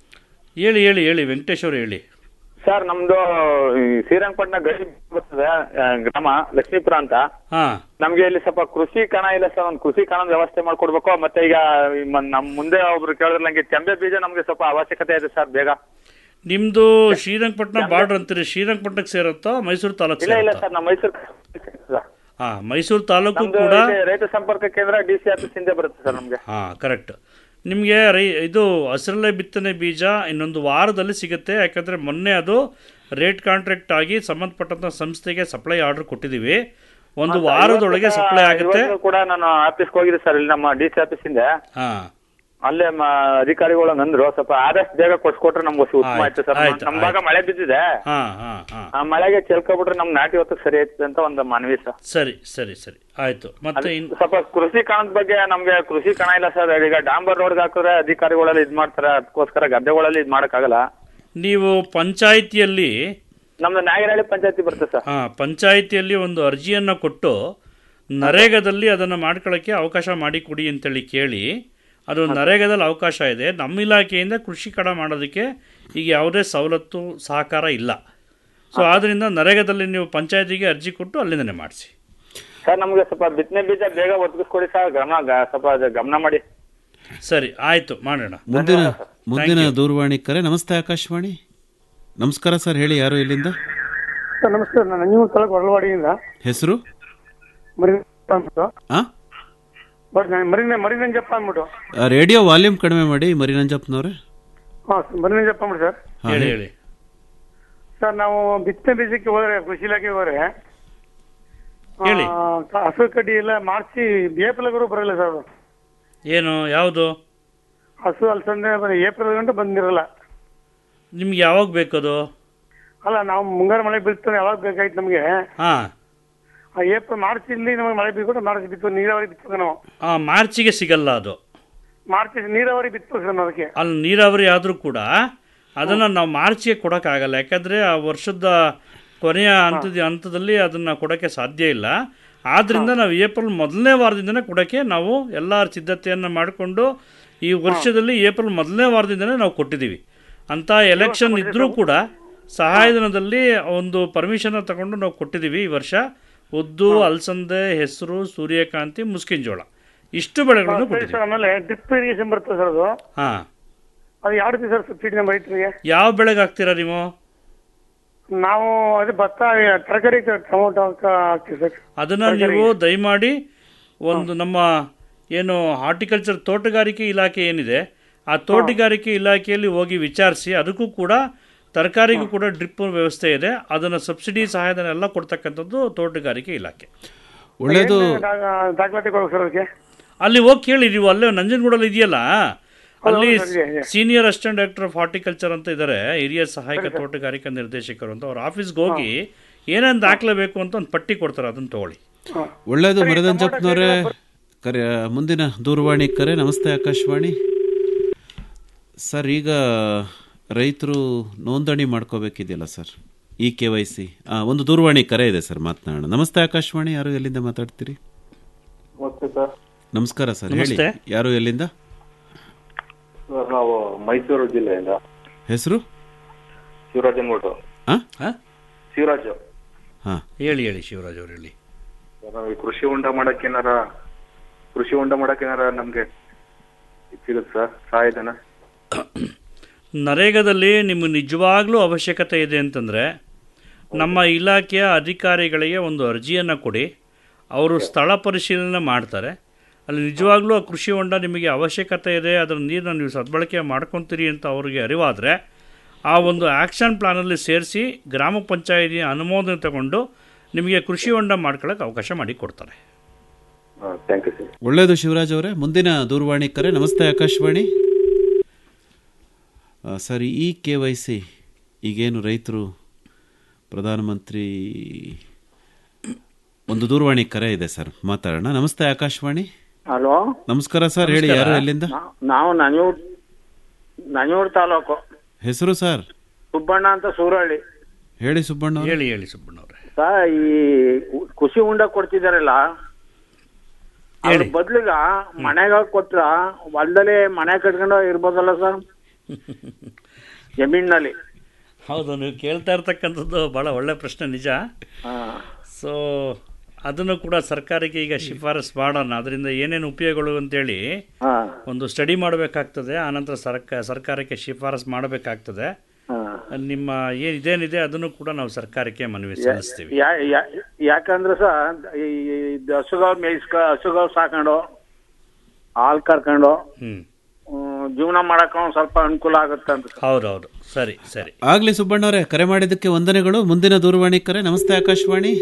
ಹೇಳಿ ಹೇಳಿ ಹೇಳಿ ವೆಂಕಟೇಶ್ ಅವರು ಹೇಳಿ ಸರ್ ನಮ್ದು ಈ ಶ್ರೀರಂಗಪಟ್ಟಣ ಗಡಿ ಬರ್ತದೆ ಆ, ಗ್ರಾಮ ಲಕ್ಷ್ಮೀಪುರ ಅಂತ ಹಾಂ ನಮ್ಗೆ ಇಲ್ಲಿ ಸ್ವಲ್ಪ ಕೃಷಿ ಕಣ ಇಲ್ಲ ಸರ್ ಒಂದು ಕೃಷಿ ಕಣದ ವ್ಯವಸ್ಥೆ ಮಾಡ್ಕೊಡ್ಬೇಕು ಮತ್ತೆ ಈಗ ಈ ಮ- ನಮ್ ಮುಂದೆ ಒಬ್ರು ಕೇಳಿದ್ರೆ ನಂಗೆ ಚೆಂಬೆ ಬೀಜ ನಮ್ಗೆ ಸ್ವಲ್ಪ ಅವಶ್ಯಕತೆ ಇದೆ ಸರ್ ಬೇಗ ನಿಮ್ಮದು ಶ್ರೀರಂಗಪಟ್ಟಣ ಬಾರ್ಡ್ರ್ ಅಂತೀರಿ ಶ್ರೀರಂಗಪಟ್ಟಣಕ್ಕೆ ಸೇರುತ್ತೋ ಮೈಸೂರು ತಾಲೂಕು ಇಲ್ಲ ಇಲ್ಲ ಸೇರುತ್ತಾ ಸರ್ ನಮ್ಮ ಮೈಸೂರು ಸರ್. ಹಾಂ ಮೈಸೂರು ತಾಲೂಕು ನಮ್ದು ಕೂಡ ಇಲ್ಲಿ ರೈತ ಸಂಪರ್ಕ ಕೇಂದ್ರ ಡಿ ಸಿ ಆಫೀಸ್ ಹಿಂದೆ ಬರುತ್ತೆ ಸರ್ ನಮ್ಗೆ ಹಾಂ ಕರೆಕ್ಟ್ ನಿಮಗೆ ರೈ ಇದು ಹಸಿರಲೆ ಬಿತ್ತನೆ ಬೀಜ ಇನ್ನೊಂದು ವಾರದಲ್ಲಿ ಸಿಗುತ್ತೆ ಯಾಕಂದರೆ ಮೊನ್ನೆ ಅದು ರೇಟ್ ಕಾಂಟ್ರಾಕ್ಟ್ ಆಗಿ ಸಂಬಂಧಪಟ್ಟಂಥ ಸಂಸ್ಥೆಗೆ ಸಪ್ಲೈ ಆರ್ಡರ್ ಕೊಟ್ಟಿದ್ದೀವಿ ಒಂದು ವಾರದೊಳಗೆ ಸಪ್ಲೈ ಆಗುತ್ತೆ ಇವತ್ತು ಕೂಡ ನಾನು ಆಫೀಸ್ಗೆ ಹೋಗಿದ್ದೆ ಸರ್ ಇಲ್ಲಿ ನಮ್ಮ ಡಿ ಸಿ ಆಫೀಸ್ ಹಿಂದೆ ಹಾಂ ಅಲ್ಲೇ ಮ- ಅಧಿಕಾರಿಗಳು ಅಂದ್ರು ಸ್ವಲ್ಪ ಆದಷ್ಟು ಬೇಗ ಕೊಡ್ಸ್ಕೊಟ್ರೆ ನಮ್ಗೆ ಉತ್ತಮ ಆಯ್ತು, ಆಯ್ತು ಸರ್ ಆಯ್ತು, ನಮ್ ಭಾಗ ಮಳೆ ಬಿದ್ದಿದೆ ಹಾಂ ಹಾಂ ಹಾಂ ಆ ಮಳೆಗೆ ಚೆಲ್ಕೊಬಿಟ್ರೆ ನಮ್ ನಾಟಿ ಹೊತ್ತಕ್ಕೆ ಸರಿ ಆಯ್ತದೆ ಅಂತ ಒಂದು ಮನವಿ ಸರ್ ಸರಿ ಸರಿ ಸರಿ ಆಯಿತು ಮತ್ತೆ ಇನ್ ಸ್ವಲ್ಪ ಕೃಷಿ ಕಣದ ಬಗ್ಗೆ ನಮ್ಗೆ ಕೃಷಿ ಕಣ ಇಲ್ಲ ಸರ್ ಈಗ ಡಾಂಬರ್ ರೋಡ್ ಹಾಕಿದ್ರೆ ಅಧಿಕಾರಿಗಳೆಲ್ಲ ಇದ್ ಮಾಡ್ತಾರೆ ಅದಕ್ಕೋಸ್ಕರ ಗದ್ದೆಗಳಲ್ಲಿ ಇದ್ ಮಾಡಕ್ಕಾಗಲ್ಲ ನೀವು ಪಂಚಾಯಿತಿಯಲ್ಲಿ ನಮ್ದು ನಾಗರಹಳ್ಳಿ ಪಂಚಾಯತಿ ಬರುತ್ತೆ ಸರ್ ಹಾಂ ಪಂಚಾಯಿತಿಯಲ್ಲಿ ಒಂದು ಅರ್ಜಿಯನ್ನು ಕೊಟ್ಟು ನರೇಗಾದಲ್ಲಿ ಅದನ್ನು ಮಾಡ್ಕೊಳ್ಳೋಕ್ಕೆ ಅವಕಾಶ ಮಾಡಿಕೊಡಿ ಅಂತೇಳಿ ಕೇಳಿ ಅದು ನರೇಗಾದಲ್ಲಿ ಅವಕಾಶ ಇದೆ ನಮ್ಮ ಇಲಾಖೆಯಿಂದ ಕೃಷಿ ಕಡ ಮಾಡೋದಕ್ಕೆ ಈಗ ಯಾವುದೇ ಸವಲತ್ತು ಸಹಕಾರ ಇಲ್ಲ ಸೊ ಆದ್ದರಿಂದ ನರೇಗಾದಲ್ಲಿ ನೀವು ಪಂಚಾಯತಿಗೆ ಅರ್ಜಿ ಕೊಟ್ಟು ಅಲ್ಲಿಂದನೇ ಮಾಡಿಸಿ ಸರ್ ನಮ್ಗೆ ಸ್ವಲ್ಪ ಬಿತ್ತನೆ ಬೀಜ ಬೇಗ ಒದಗಿಸ್ಕೊಡಿ ಸರ್ ಗಮನ ಗ- ಸ್ವಲ್ಪ ಅದು ಗಮನ ಮಾಡಿ ಸರಿ ಆಯಿತು ಮಾಡೋಣ ಮುಂದಿನ ಮುಂದಿನ ದೂರವಾಣಿ ಕರೆ ನಮಸ್ತೆ ಆಕಾಶವಾಣಿ ನಮಸ್ಕಾರ ಸರ್ ಹೇಳಿ ಯಾರು ಇಲ್ಲಿಂದ ಸರ್ ನಮಸ್ತೆ ನಾನು ನಂಜನಗೂಡು ತಾಲೂಕು ಹೊರಳವಾಡಿಯಿಂದ ಹೆಸರು ಮರಿನಂಜಪ್ಪ ಅಂದ್ಬಿಟ್ಟು ಆ ಬಟ್ ನಾನು ಮರಿನ ಮರಿನಂಜಪ್ಪ ಅಂದ್ಬಿಟ್ಟು ಆ, ರೇಡಿಯೋ ವಾಲ್ಯೂಮ್ ಕಡಿಮೆ ಮಾಡಿ ಮರಿನಂಜಪ್ಪನವ್ರೆ ಹಾಂ ಮರಿನಂಜಪ್ಪ ಅಂದ್ಬಿಟ್ಟು ಸರ್ ಹಾ, ಹೇಳಿ ಹೇಳಿ. ಹೇಳಿ ಸರ್ ನಾವು ಬಿತ್ತನೆ ಬೀಜಕ್ಕೆ ಹೋದ್ರೆ ಕೃಷಿ ಇಲಾಖೆಗೆ ಹೋದ್ರೆ ಆ, ಹೇಳಿ. ಹಸು ಕಡ್ಡಿ ಎಲ್ಲ ಮಾಡಿಸಿ ಏಪ್ರಿಲ್ಗೂ ಬರಲ್ಲ ಸರ್ ಅದು. ಏನು ಯಾವುದು ಹಸು ಅಲ್ಸಂದೆ ಬರೀ ಏಪ್ರಿಲ್ ಗಂಟೆ ಬಂದಿರಲ್ಲ ನಿಮ್ಗೆ ಯಾವಾಗ ಬೇಕದು ಅಲ್ಲ ನಾವು ಮುಂಗಾರು ಮಳೆ ಬೀಳ್ತಾನೆ ಯಾವಾಗ ಬೇಕಾಯ್ತು ನಮಗೆ ಹಾಂ ಆ ಏಪ್ರಿಲ್ ಮಾರ್ಚ್ ಇಲ್ಲಿ ನಮಗೆ ಮಳೆ ಬೀಳ್ಕೊಂಡು ಮಾರ್ಚ್ ಬಿತ್ತು ನೀರಾವರಿ ಬಿತ್ತು ನಾವು ಮಾರ್ಚಿಗೆ ಸಿಗಲ್ಲ ಅದು ಮಾರ್ಚ್ ನೀರಾವರಿ ಬಿತ್ತಬೇಕು ಸರ್ ಅದಕ್ಕೆ ಅಲ್ಲಿ ನೀರಾವರಿ ಆದರೂ ಕೂಡ ಅದನ್ನು ನಾವು ಮಾರ್ಚಿಗೆ ಕೊಡೋಕ್ಕಾಗಲ್ಲ ಯಾಕಂದರೆ ಆ ವರ್ಷದ ಕೊನೆಯ ಹಂತದ ಹಂತದಲ್ಲಿ ಅದನ್ನು ಕೊಡೋಕ್ಕೆ ಸಾಧ್ಯ ಇಲ್ಲ ಆದ್ದರಿಂದ ನಾವು ಏಪ್ರಿಲ್ ಮೊದಲನೇ ವಾರದಿಂದನೇ ಕೊಡೋಕ್ಕೆ ನಾವು ಎಲ್ಲ ಸಿದ್ಧತೆಯನ್ನು ಮಾಡಿಕೊಂಡು ಈ ವರ್ಷದಲ್ಲಿ ಏಪ್ರಿಲ್ ಮೊದಲನೇ ವಾರದಿಂದನೇ ನಾವು ಕೊಟ್ಟಿದ್ದೀವಿ ಅಂಥ ಎಲೆಕ್ಷನ್ ಇದ್ದರೂ ಕೂಡ ಸಹಾಯಧನದಲ್ಲಿ ಒಂದು ಪರ್ಮಿಷನ್ ತಗೊಂಡು ನಾವು ಕೊಟ್ಟಿದ್ದೀವಿ ಈ ವರ್ಷ ಉದ್ದು ಅಲಸಂದೆ ಹೆಸರು ಸೂರ್ಯಕಾಂತಿ ಮುಸ್ಕಿನ ಜೋಳ ಇಷ್ಟು ಬೆಳೆಗಳನ್ನು ಸರಿ ಕೊಟ್ಟಿದ್ದೀವಿ ಸರ್ ಆಮೇಲೆ ಡ್ರಿಪ್ ಇರಿಗೇಷನ್ ಬರ್ತದೆ ಸರ್ ಅದು ಹಾಂ ಅದು ಯಾವ ರೀತಿ ಸರ್ ಸಬ್ಸಿಡಿ ನಮ್ಮ ರೈತರಿಗೆ ಯಾವ ಬೆಳೆಗೆ ಹಾಕ್ತೀರಾ ನೀವು ನಾವು ಅದೇ ಭತ್ತ ತರಕಾರಿ ಟೊಮೊಟೊ ಹಾಕ್ತೀವಿ ಸರ್ ಅದನ್ನು ನೀವು ದಯಮಾಡಿ ಒಂದು ನಮ್ಮ ಏನು ಹಾರ್ಟಿಕಲ್ಚರ್ ತೋಟಗಾರಿಕೆ ಇಲಾಖೆ ಏನಿದೆ ಆ ತೋಟಗಾರಿಕೆ ಇಲಾಖೆಯಲ್ಲಿ ಹೋಗಿ ವಿಚಾರಿಸಿ ಅದಕ್ಕೂ ಕೂಡ ತರಕಾರಿಗೂ ಕೂಡ ಡ್ರಿಪ್ ವ್ಯವಸ್ಥೆ ಇದೆ ಅದನ್ನು ಸಬ್ಸಿಡಿ ಸಹಾಯಧನ ಎಲ್ಲ ಕೊಡ್ತಕ್ಕಂಥದ್ದು ತೋಟಗಾರಿಕೆ ಇಲಾಖೆ ಒಳ್ಳೇದು ದಾಖಲಾತಿ ಕೊಡ್ಬೇಕು ಸರ್ ಅದಕ್ಕೆ ಅಲ್ಲಿ ಹೋಗಿ ಕೇಳಿ ನೀವು ಅಲ್ಲೇ ನಂಜನಗೂಡಲ್ಲಿ ಇದೆಯಲ್ಲ ಅಲ್ಲಿ ಹೌದು, ಸರ್, ಇದೆ, ಇದೆ. Senior assistant director of horticulture ಅಂತ ಇದ್ದಾರೆ ಹಿರಿಯ ಸಹಾಯಕ ತೋಟಗಾರಿಕಾ ನಿರ್ದೇಶಕರು ಅಂತ ಅವ್ರ ಆಫೀಸ್ಗೆ ಹೋಗಿ ಏನೇನು ದಾಖಲೆ ಬೇಕು ಅಂತ ಒಂದು ಪಟ್ಟಿ ಕೊಡ್ತಾರೆ ಅದನ್ನು ತಗೊಳ್ಳಿ ಒಳ್ಳೇದು ಮರದಂಜಪ್ಪನವರೇ ಕರೆ ಮುಂದಿನ ದೂರವಾಣಿ ಕರೆ ನಮಸ್ತೆ ಆಕಾಶವಾಣಿ ಸರ್ ಈಗ ರೈತರು ನೋಂದಣಿ ಮಾಡ್ಕೋಬೇಕಿದೆಯಲ್ಲ sir E K Y C ಒಂದು ದೂರವಾಣಿ ಕರೆ ಇದೆ ಸರ್ ಮಾತನಾಡೋಣ ನಮಸ್ತೆ ಆಕಾಶವಾಣಿ ಯಾರು ಎಲ್ಲಿಂದ ಮಾತಾಡ್ತೀರಿ ನಮಸ್ತೆ ಸರ್ ನಮಸ್ಕಾರ ಸರ್ ಹೇಳಿ ನಮಸ್ತೆ. ಯಾರು ಎಲ್ಲಿಂದ ಸರ್ ನಾವು ಮೈಸೂರು ಜಿಲ್ಲೆಯಿಂದ ಹೆಸರು ಶಿವರಾಜ್ ಅನ್ಬಿಟ್ಟು ಆ? ಶಿವರಾಜ್ ಹಾಂ ಹೇಳಿ ಹೇಳಿ ಶಿವರಾಜ್ ಅವ್ರು ಹೇಳಿ ಸರ್ ನಾವು ಈ ಕೃಷಿ ಹೊಂಡ ಮಾಡಕ್ಕೆ ಏನಾರ ಕೃಷಿ ಹೊಂಡ ಮಾಡಕ್ಕೆ ಏನಾರ ನಮ್ಗೆ ಇದ್ ಸಿಗುತ್ತೆ ಸರ್ ಸಹಾಯಧನ ನರೇಗಾದಲ್ಲಿ ನಿಮಗೆ ನಿಜವಾಗ್ಲೂ ಅವಶ್ಯಕತೆ ಇದೆ ಅಂತಂದರೆ ನಮ್ಮ ಇಲಾಖೆಯ ಅಧಿಕಾರಿಗಳಿಗೆ ಒಂದು ಅರ್ಜಿಯನ್ನು ಕೊಡಿ ಅವರು ಸ್ಥಳ ಪರಿಶೀಲನೆ ಮಾಡ್ತಾರೆ ಅಲ್ಲಿ ನಿಜವಾಗ್ಲೂ ಆ ಕೃಷಿ ಹೊಂಡ ನಿಮಗೆ ಅವಶ್ಯಕತೆ ಇದೆ ಅದರ ನೀರನ್ನ ನೀವು ಸದ್ಬಳಕೆ ಮಾಡ್ಕೊತೀರಿ ಅಂತ ಅವರಿಗೆ ಅರಿವಾದರೆ ಆ ಒಂದು ಆ್ಯಕ್ಷನ್ ಪ್ಲಾನಲ್ಲಿ ಸೇರಿಸಿ ಗ್ರಾಮ ಪಂಚಾಯಿತಿ ಅನುಮೋದನೆ ತಗೊಂಡು ನಿಮಗೆ ಕೃಷಿ ಹೊಂಡ ಮಾಡ್ಕೊಳ್ಳೋಕೆ ಅವಕಾಶ ಮಾಡಿ ಕೊಡ್ತಾರೆ ಥ್ಯಾಂಕ್ ಯು ಸರ್ ಒಳ್ಳೆಯದು ಶಿವರಾಜ್ ಅವರೇ ಮುಂದಿನ ದೂರವಾಣಿ ಕರೆ ನಮಸ್ತೆ ಆಕಾಶವಾಣಿ ಆ, sir E K Y C ಈಗೇನು ರೈತರು ಪ್ರಧಾನಮಂತ್ರಿ ಒಂದು ದೂರವಾಣಿ ಕರೆ ಇದೆ ಸರ್ ಮಾತಾಡೋಣ ನಮಸ್ತೆ ಆಕಾಶವಾಣಿ ಹಲೋ ನಮಸ್ಕಾರ ಸರ್ ಹೇಳಿ ಯಾರು ಎಲ್ಲಿಂದ ನಾವು ನಂಜೂರ್ ನಂಜೂರ್ ತಾಲೂಕು ಹೆಸರು ಸರ್ ಸುಬ್ಬಣ್ಣ ಅಂತ ಸೂರಹಳ್ಳಿ ಹೇಳಿ ಸುಬ್ಬಣ್ಣ ಅವ್ರೆ. ಹೇಳಿ ಹೇಳಿ ಸುಬ್ಬಣ್ಣ ಅವರೇ ಸರ್ ಈ ಖುಷಿ ಉಂಡ ಕೊಡ್ತಿದಾರಲ್ಲ ಅದ್ರ ಬದ್ಲಿಗ ಮನೆಗ ಕೊಟ್ರ ಹೊಲದಲ್ಲಿ ಮನೆ ಕಟ್ಕೊಂಡು ಇರ್ಬೋದಲ್ಲ ಸರ್ ಜಮೀನಲ್ಲಿ ಹೌದು ನೀವು ಕೇಳ್ತಾ ಇರ್ತಕ್ಕಂಥದ್ದು ಭಾಳ ಒಳ್ಳೆ ಪ್ರಶ್ನೆ ನಿಜ ಸೊ ಅದನ್ನು ಕೂಡ ಸರ್ಕಾರಕ್ಕೆ ಈಗ ಶಿಫಾರಸ್ ಮಾಡೋಣ ಅದರಿಂದ ಏನೇನು ಉಪಯೋಗಗಳು ಅಂತೇಳಿ ಒಂದು ಸ್ಟಡಿ ಮಾಡಬೇಕಾಗ್ತದೆ ಆನಂತರ ಸರ್ಕ ಸರ್ಕಾರಕ್ಕೆ ಶಿಫಾರಸ್ ಮಾಡಬೇಕಾಗ್ತದೆ ನಿಮ್ಮ ಏನು ಇದೇನಿದೆ ಅದನ್ನು ಕೂಡ ನಾವು ಸರ್ಕಾರಕ್ಕೆ ಮನವಿ ಸಲ್ಲಿಸ್ತೀವಿ ಯಾ- ಯಾ- ಯಾಕಂದ್ರೆ ಸರ್ ಈ ಈ ಹಸುಗಳು ಮೇಯಿಸ್ಕ ಹಸುಗಳು ಸಾಕೊಂಡು ಹಾಲು ಕರ್ಕೊಂಡು ಹ್ಮ್ ಹ್ಮ್, ಜೀವನ ಮಾಡಕ್ಕೆ ಒಂದ್ ಸ್ವಲ್ಪ ಅನುಕೂಲ ಆಗುತ್ತೆ ಅಂತ ಸರ್. ಹೌದೌದು ಸರಿ ಸರಿ ಆಗ್ಲಿ ಸುಬ್ಬಣ್ಣವರೇ ಕರೆ ಮಾಡಿದ್ದಕ್ಕೆ ವಂದನೆಗಳು ಮುಂದಿನ ದೂರವಾಣಿ ಕರೆ ನಮಸ್ತೆ ಆಕಾಶವಾಣಿ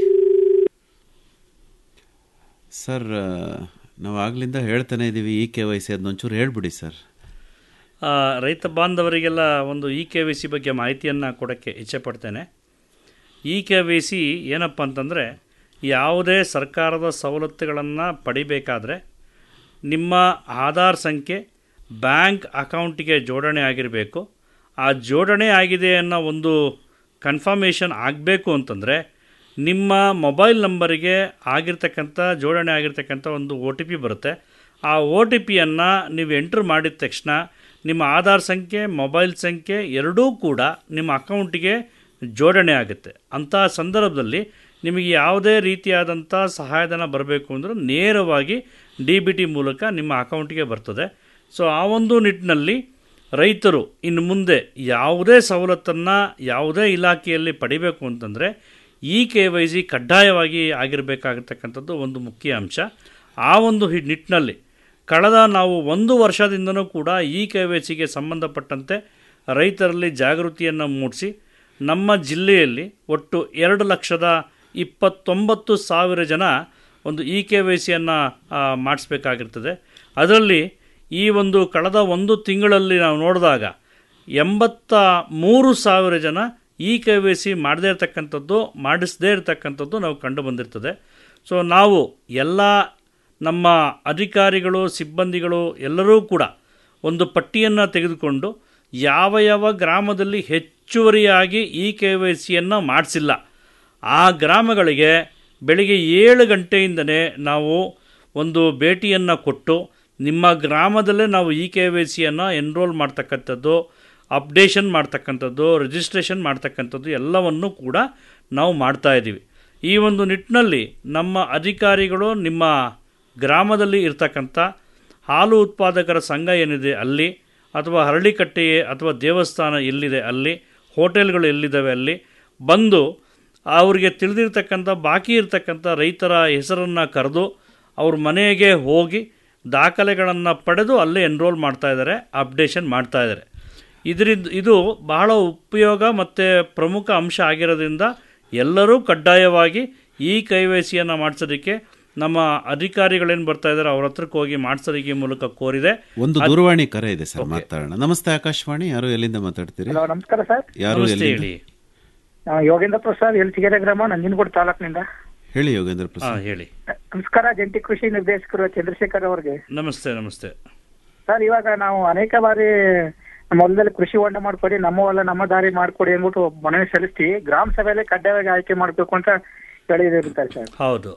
ಸರ್ ಆ, ನಾವು ಆಗ್ಲಿಂದ ಹೇಳ್ತಾನೆ ಇದ್ದೀವಿ ಇ ಕೆ ವೈ ಸಿ ಅದನ್ನೊಂಚೂರು ಹೇಳ್ಬಿಡಿ ಸರ್ ಆ, ರೈತ ಬಾಂಧವರಿಗೆಲ್ಲ ಒಂದು ಇ ಕೆ ವಿ ಸಿ ಬಗ್ಗೆ ಮಾಹಿತಿಯನ್ನು ಕೊಡೋಕ್ಕೆ ಇಚ್ಛೆಪಡ್ತೇನೆ ಇ ಕೆ ವಿ ಸಿ ಏನಪ್ಪ ಅಂತಂದರೆ ಯಾವುದೇ ಸರ್ಕಾರದ ಸವಲತ್ತುಗಳನ್ನು ಪಡಿಬೇಕಾದ್ರೆ ನಿಮ್ಮ ಆಧಾರ್ ಸಂಖ್ಯೆ ಬ್ಯಾಂಕ್ ಅಕೌಂಟಿಗೆ ಜೋಡಣೆ ಆಗಿರಬೇಕು ಆ ಜೋಡಣೆ ಆಗಿದೆ ಅನ್ನೋ ಒಂದು ಕನ್ಫರ್ಮೇಷನ್ ಆಗಬೇಕು ಅಂತಂದರೆ ನಿಮ್ಮ ಮೊಬೈಲ್ ನಂಬರಿಗೆ ಆಗಿರ್ತಕ್ಕಂಥ ಜೋಡಣೆ ಆಗಿರ್ತಕ್ಕಂಥ ಒಂದು ಒ ಟಿ ಪಿ ಬರುತ್ತೆ ಆ ಒ ಟಿ ಪಿಯನ್ನು ನೀವು ಎಂಟ್ರ್ ಮಾಡಿದ ತಕ್ಷಣ ನಿಮ್ಮ ಆಧಾರ್ ಸಂಖ್ಯೆ ಮೊಬೈಲ್ ಸಂಖ್ಯೆ ಎರಡೂ ಕೂಡ ನಿಮ್ಮ ಅಕೌಂಟಿಗೆ ಜೋಡಣೆ ಆಗುತ್ತೆ ಅಂಥ ಸಂದರ್ಭದಲ್ಲಿ ನಿಮಗೆ ಯಾವುದೇ ರೀತಿಯಾದಂಥ ಸಹಾಯಧನ ಬರಬೇಕು ಅಂದರೆ ನೇರವಾಗಿ ಡಿ ಬಿ ಟಿ ಮೂಲಕ ನಿಮ್ಮ ಅಕೌಂಟಿಗೆ ಬರ್ತದೆ ಸೊ ಆ ಒಂದು ನಿಟ್ಟಿನಲ್ಲಿ ರೈತರು ಇನ್ನು ಮುಂದೆ ಯಾವುದೇ ಸವಲತ್ತನ್ನು ಯಾವುದೇ ಇಲಾಖೆಯಲ್ಲಿ ಪಡಿಬೇಕು ಅಂತಂದರೆ ಇ ಕೆ ವೈ ಸಿ ಕಡ್ಡಾಯವಾಗಿ ಆಗಿರಬೇಕಾಗಿರ್ತಕ್ಕಂಥದ್ದು ಒಂದು ಮುಖ್ಯ ಅಂಶ ಆ ಒಂದು ಹಿ ನಿಟ್ಟಿನಲ್ಲಿ ಕಳೆದ ನಾವು ಒಂದು ವರ್ಷದಿಂದನೂ ಕೂಡ ಇ ಕೆ ವೈ ಸಿಗೆ ಸಂಬಂಧಪಟ್ಟಂತೆ ರೈತರಲ್ಲಿ ಜಾಗೃತಿಯನ್ನು ಮೂಡಿಸಿ ನಮ್ಮ ಜಿಲ್ಲೆಯಲ್ಲಿ ಒಟ್ಟು ಎರಡು ಲಕ್ಷದ ಇಪ್ಪತ್ತೊಂಬತ್ತು ಸಾವಿರ ಜನ ಒಂದು ಇ ಕೆ ವೈ ಸಿಯನ್ನು ಮಾಡಿಸ್ಬೇಕಾಗಿರ್ತದೆ ಅದರಲ್ಲಿ ಈ ಒಂದು ಕಳೆದ ಒಂದು ತಿಂಗಳಲ್ಲಿ ನಾವು ನೋಡಿದಾಗ ಎಂಬತ್ತ ಮೂರು ಸಾವಿರ ಜನ ಇ ಕೆ ವೈ ಸಿ ಮಾಡದೇ ಇರತಕ್ಕಂಥದ್ದು ಮಾಡಿಸದೇ ಇರತಕ್ಕಂಥದ್ದು ನಾವು ಕಂಡು ಬಂದಿರ್ತದೆ ಸೊ ನಾವು ಎಲ್ಲ ನಮ್ಮ ಅಧಿಕಾರಿಗಳು ಸಿಬ್ಬಂದಿಗಳು ಎಲ್ಲರೂ ಕೂಡ ಒಂದು ಪಟ್ಟಿಯನ್ನು ತೆಗೆದುಕೊಂಡು ಯಾವ ಯಾವ ಗ್ರಾಮದಲ್ಲಿ ಹೆಚ್ಚುವರಿಯಾಗಿ ಇ ಕೆ ವೈ ಸಿಯನ್ನು ಮಾಡಿಸಿಲ್ಲ ಆ ಗ್ರಾಮಗಳಿಗೆ ಬೆಳಿಗ್ಗೆ ಏಳು ಗಂಟೆಯಿಂದನೇ ನಾವು ಒಂದು ಭೇಟಿಯನ್ನು ಕೊಟ್ಟು ನಿಮ್ಮ ಗ್ರಾಮದಲ್ಲೇ ನಾವು ಇ ಕೆ ವೈ ಸಿಯನ್ನು ಎನ್ರೋಲ್ ಮಾಡ್ತಕ್ಕಂಥದ್ದು ಅಪ್ಡೇಷನ್ ಮಾಡ್ತಕ್ಕಂಥದ್ದು ರಿಜಿಸ್ಟ್ರೇಷನ್ ಮಾಡ್ತಕ್ಕಂಥದ್ದು ಎಲ್ಲವನ್ನು ಕೂಡ ನಾವು ಮಾಡ್ತಾ ಇದ್ದೀವಿ ಈ ಒಂದು ನಿಟ್ಟಿನಲ್ಲಿ ನಮ್ಮ ಅಧಿಕಾರಿಗಳು ನಿಮ್ಮ ಗ್ರಾಮದಲ್ಲಿ ಇರ್ತಕ್ಕಂಥ ಹಾಲು ಉತ್ಪಾದಕರ ಸಂಘ ಏನಿದೆ ಅಲ್ಲಿ ಅಥವಾ ಹರಳಿಕಟ್ಟೆ ಅಥವಾ ದೇವಸ್ಥಾನ ಎಲ್ಲಿದೆ ಅಲ್ಲಿ ಹೋಟೆಲ್ಗಳು ಎಲ್ಲಿದ್ದಾವೆ ಅಲ್ಲಿ ಬಂದು ಅವರಿಗೆ ತಿಳಿದಿರ್ತಕ್ಕಂಥ ಬಾಕಿ ಇರ್ತಕ್ಕಂಥ ರೈತರ ಹೆಸರನ್ನು ಕರೆದು ಅವ್ರ ಮನೆಗೆ ಹೋಗಿ ದಾಖಲೆಗಳನ್ನು ಪಡೆದು ಅಲ್ಲೇ ಎನ್ರೋಲ್ ಮಾಡ್ತಾ ಇದ್ದಾರೆ ಅಪ್ಡೇಷನ್ ಮಾಡ್ತಾ ಇದ್ದಾರೆ ಇದರಿಂದ ಇದು ಬಹಳ ಉಪಯೋಗ ಮತ್ತು ಪ್ರಮುಖ ಅಂಶ ಆಗಿರೋದ್ರಿಂದ ಎಲ್ಲರೂ ಕಡ್ಡಾಯವಾಗಿ ಈ ಕೈ ವೈ ಸಿಯನ್ನು ಮಾಡಿಸೋದಕ್ಕೆ ನಮ್ಮ ಅಧಿಕಾರಿಗಳೇನು ಬರ್ತಾ ಇದ್ದಾರೆ ಅವ್ರ ಹತ್ರಕ್ಕೆ ಹೋಗಿ ಮಾಡಿಸೋದಕ್ಕೆ ಮೂಲಕ ಕೋರಿದೆ ಒಂದು ಅದ್- ದೂರವಾಣಿ ಕರೆ ಇದೆ ಸರ್ ಮಾತಾಡೋಣ ನಮಸ್ತೆ ಆಕಾಶವಾಣಿ ಯಾರು ಎಲ್ಲಿಂದ ಮಾತಾಡ್ತೀರಿ ಹಲೋ ನಮಸ್ಕಾರ ಸರ್ ಯಾರು ನಮಸ್ತೆ ಎಲ್ಲಿಂದ ಹೇಳಿ ನಾವು ಯೋಗೇಂದ್ರ ಪ್ರಸಾದ್ ಎಲ್ಚಿಗೆರೆ ಗ್ರಾಮ ನಂಜನಗೂಡು ತಾಲೂಕಿನಿಂದ ಹೇಳಿ ಯೋಗೇಂದ್ರ ಹಾಂ ಪ್ರಸಾದ್ ಹೇಳಿ ನಮಸ್ಕಾರ ಜಂಟಿ ಕೃಷಿ ನಿರ್ದೇಶಕರು ಚಂದ್ರಶೇಖರ್ ಅವರಿಗೆ ನಮಸ್ತೆ ನಮಸ್ತೆ ಸರ್ ಇವಾಗ ನಾವು ಅನೇಕ ಬಾರಿ ನಮ್ಮ ಹೊಲದಲ್ಲಿ ಕೃಷಿ ಹೊಂಡ ಮಾಡ್ಕೊಡಿ ನಮ್ಮ ಹೊಲ ನಮ್ಮ ದಾರಿ ಮಾಡ್ಕೊಡಿ ಅಂದ್ಬಿಟ್ಟು ಮನವಿ ಸಲ್ಲಿಸ್ತೀವಿ ಗ್ರಾಮ ಸಭೆಯಲ್ಲಿ ಕಡ್ಡಾಯವಾಗಿ ಆಯ್ಕೆ ಮಾಡಬೇಕು ಅಂತ ಹೇಳಿದಿರ್ತಾರೆ ಸರ್ ಹೌದು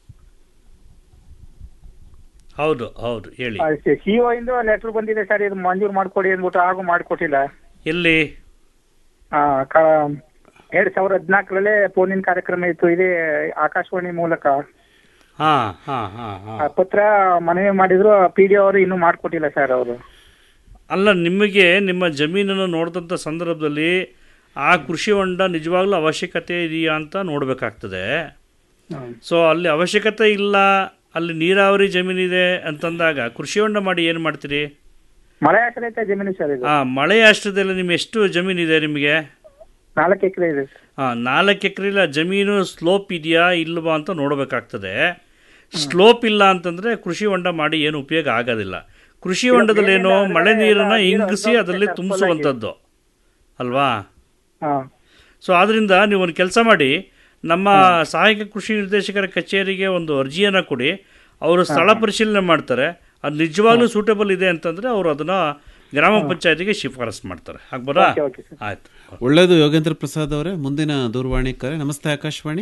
ಹೌದು ಹೌದು ಹೇಳಿ ಸಿಒ ಇಂದ ಲೆಟರ್ ಬಂದಿದೆ ಸರ್ ಇದು ಮಂಜೂರು ಮಾಡ್ಕೊಡಿ ಅಂದ್ಬಿಟ್ಟು ಹಾಗೂ ಮಾಡಿಕೊಟ್ಟಿಲ್ಲ ಎಲ್ಲಿ ಆ, ಕ- ಎರಡ್ ಸಾವಿರದ ಹದಿನಾಲ್ಕರಲ್ಲೇ ಫೋನಿನ ಕಾರ್ಯಕ್ರಮ ಇತ್ತು ಇದೇ ಆಕಾಶವಾಣಿ ಮೂಲಕ ಹಾಂ ಹಾಂ ಹಾಂ ಹಾಂ ಆ ಪತ್ರ ಮನವಿ ಮಾಡಿದ್ರು ಪಿ ಡಿ ಅವರು ಇನ್ನೂ ಮಾಡ್ಕೊಟ್ಟಿಲ್ಲ ಸರ್ ಅವರು ಅಲ್ಲ ನಿಮಗೆ ನಿಮ್ಮ ಜಮೀನನ್ನು ನೋಡಿದಂಥ ಸಂದರ್ಭದಲ್ಲಿ ಆ ಕೃಷಿ ಹೊಂಡ ನಿಜವಾಗ್ಲೂ ಅವಶ್ಯಕತೆ ಇದೆಯಾ ಅಂತ ನೋಡಬೇಕಾಗ್ತದೆ ಸೊ ಅಲ್ಲಿ ಅವಶ್ಯಕತೆ ಇಲ್ಲ ಅಲ್ಲಿ ನೀರಾವರಿ ಜಮೀನಿದೆ ಅಂತಂದಾಗ ಕೃಷಿ ಹೊಂಡ ಮಾಡಿ ಏನು ಮಾಡ್ತೀರಿ ಮಳೆ ಆಶ್ರಯಿತ ಜಮೀನು ಸರ್ ಇದು ಹಾಂ ಮಳೆ ಆಶ್ರಯದಲ್ಲಿ ನಿಮ್ಮ ಎಷ್ಟು ಜಮೀನಿದೆ ನಿಮಗೆ ನಾಲ್ಕು ಎಕರೆ ಇದೆ ಹಾಂ ನಾಲ್ಕು ಎಕರೆಲ್ಲ ಜಮೀನು ಸ್ಲೋಪ್ ಇದೆಯಾ ಇಲ್ವಾ ಅಂತ ನೋಡಬೇಕಾಗ್ತದೆ ಸ್ಲೋಪ್ ಇಲ್ಲ ಅಂತಂದರೆ ಕೃಷಿ ಹೊಂಡ ಮಾಡಿ ಏನು ಉಪಯೋಗ ಆಗೋದಿಲ್ಲ ಕೃಷಿ ಹೊಂಡದಲ್ಲಿ ಏನು ಮಳೆ ನೀರನ್ನು ಇಂಗಿಸಿ ಅದರಲ್ಲಿ ತುಂಬಿಸುವಂಥದ್ದು ಅಲ್ವಾ ಹಾ ಸೊ ಆದ್ದರಿಂದ ನೀವು ಒಂದು ಕೆಲಸ ಮಾಡಿ ನಮ್ಮ ಸಹಾಯಕ ಕೃಷಿ ನಿರ್ದೇಶಕರ ಕಚೇರಿಗೆ ಒಂದು ಅರ್ಜಿಯನ್ನು ಕೊಡಿ ಅವರು ಸ್ಥಳ ಪರಿಶೀಲನೆ ಮಾಡ್ತಾರೆ ಅದು ನಿಜವಾಗ್ಲೂ ಸೂಟಬಲ್ ಇದೆ ಅಂತಂದರೆ ಅವರು ಅದನ್ನು ಗ್ರಾಮ ಪಂಚಾಯತಿಗೆ ಶಿಫಾರಸು ಮಾಡ್ತಾರೆ ಆಗ್ಬೋದಾ ಓಕೆ, ಓಕೆ, ಸರ್. ಆಯ್ತು ಒಳ್ಳೆಯದು ಯೋಗೇಂದ್ರ ಪ್ರಸಾದ್ ಅವರೇ ಮುಂದಿನ ದೂರವಾಣಿ ಕರೆ ನಮಸ್ತೆ ಆಕಾಶವಾಣಿ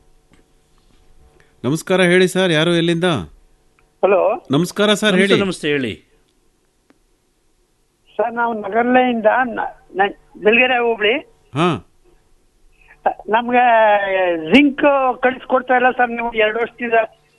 ನಮಸ್ಕಾರ ಹೇಳಿ ಸರ್ ಯಾರು ಎಲ್ಲಿಂದ ಹಲೋ ನಮಸ್ಕಾರ ಸರ್ ನಮಸ್ತೆ, ಹೇಳಿ ನಮಸ್ತೆ ಹೇಳಿ ಸರ್ ನಾವು ನಗರಲೆಯಿಂದ ನ- ನ- ಬೆಳಗೆರೆ ಹೋಬಳಿ ಹಾ ನಮ್ಗೆ ಜಿಂಕ್ ಕಳಿಸ್ಕೊಡ್ತಾ ಇಲ್ಲ ಸರ್ ನೀವು ಎರಡು ವರ್ಷದಿಂದ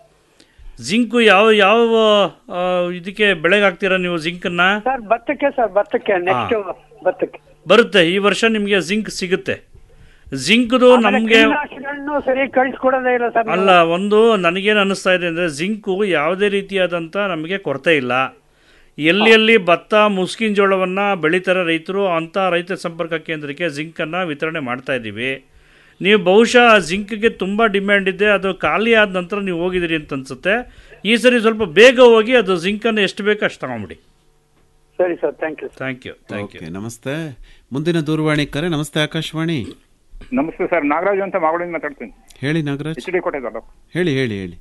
ಜಿಂಕು ಯಾವ ಯಾವ ಆ, ಇದಕ್ಕೆ ಬೆಳೆಗೆ ಹಾಕ್ತೀರಾ ನೀವು ಜಿಂಕನ್ನ ಸರ್ ಭತ್ತಕ್ಕೆ ಸರ್ ಭತ್ತಕ್ಕೆ ನೆಕ್ಸ್ಟ್ ಭತ್ತಕ್ಕೆ ಬರುತ್ತೆ ಈ ವರ್ಷ ನಿಮಗೆ ಜಿಂಕ್ ಸಿಗುತ್ತೆ ಜಿಂಕ್ದು ಆಮೇಲೆ ನಮಗೆ ಕೀಟನಾಶಕಗಳನ್ನು ಸರಿ ಕಳಿಸ್ಕೊಡೋದೇ ಇಲ್ಲ ಸರ್ ನೀವು. ಅಲ್ಲ ಒಂದು ನನಗೇನು ಅನ್ನಿಸ್ತಾ ಇದೆ ಅಂದರೆ ಜಿಂಕು ಯಾವುದೇ ರೀತಿಯಾದಂಥ ನಮಗೆ ಕೊರತೆ ಇಲ್ಲ ಎಲ್ಲಿ ಎಲ್ಲಿ ಭತ್ತ ಮುಸ್ಕಿನ ಜೋಳವನ್ನು ಬೆಳೀತಾರೆ ರೈತರು ಅಂಥ ರೈತ ಸಂಪರ್ಕ ಕೇಂದ್ರಕ್ಕೆ ಜಿಂಕನ್ನು ವಿತರಣೆ ಮಾಡ್ತಾ ಇದ್ದೀವಿ ನೀವು ಬಹುಶಃ ಜಿಂಕ್ಗೆ ತುಂಬ ಡಿಮ್ಯಾಂಡ್ ಇದೆ ಅದು ಖಾಲಿ ಆದ ನಂತರ ನೀವು ಹೋಗಿದ್ದೀರಿ ಅಂತ ಅನ್ಸುತ್ತೆ ಈ ಸರಿ ಸ್ವಲ್ಪ ಬೇಗ ಹೋಗಿ ಅದು ಜಿಂಕನ್ನು ಎಷ್ಟು ಬೇಕೋ ಅಷ್ಟು ತಗೊಂಬಿಡಿ ಸರಿ sir thank you thank you thank you okay ನಮಸ್ತೆ ಮುಂದಿನ ದೂರವಾಣಿ ಕರೆ ನಮಸ್ತೆ ಆಕಾಶವಾಣಿ ನಮಸ್ತೆ ಸರ್ ನಾಗರಾಜ್ ಅಂತ ಮಾಗಡಿಂದ ಮಾತಾಡ್ತೀನಿ ಹೇಳಿ ನಾಗರಾಜ್ ಎಚ್ ಡಿ ಕೋಟೆ ತಾಲೂಕು ಹೇಳಿ ಹೇಳಿ ಹೇಳಿ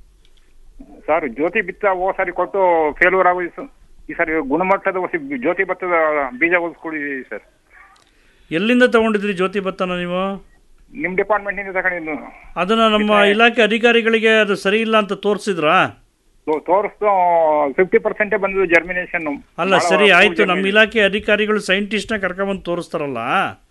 ಸರ್ ಜ್ಯೋತಿ ಬಿತ್ತ ಓ ಸಾರಿ ಕೊಟ್ಟು ಫೇಲ್ಯೂರ್ ಆಗೋದು ಸರ್. ಈ ಸಾರಿ ಗುಣಮಟ್ಟದ ಹೊಸ ಜ್ಯೋತಿ ಭತ್ತದ ಬೀಜ ಓದಿಸ್ಕೊಡಿದೀವಿ ಸರ್ ಎಲ್ಲಿಂದ ತಗೊಂಡಿದ್ರಿ ಜ್ಯೋತಿ ಭತ್ತನ ನೀವು ನಿಮ್ ಡಿಪಾರ್ಟ್ಮೆಂಟ್ ನಿಂದ ತಗೊಂಡಿದ್ದು ಅದನ್ನು ನಮ್ಮ ಇಲಾಖೆ ಅಧಿಕಾರಿಗಳಿಗೆ ಅದು ಸರಿ ಇಲ್ಲ ಅಂತ ತೋರಿಸಿದ್ರಾ ತೋ- ತೋರಿಸ್ತು ಫಿಫ್ಟಿ ಪರ್ಸೆಂಟೇ ಬಂದಿದ್ದು ಜರ್ಮಿನೇಷನ್ ಅಲ್ಲ ಸರಿ ಆಯ್ತು ನಮ್ಮ ಇಲಾಖೆ ಅಧಿಕಾರಿಗಳು ಸೈಂಟಿಸ್ಟ್ನ ಕರ್ಕೊಂಬಂದು ತೋರಿಸ್ತಾರಲ್ಲ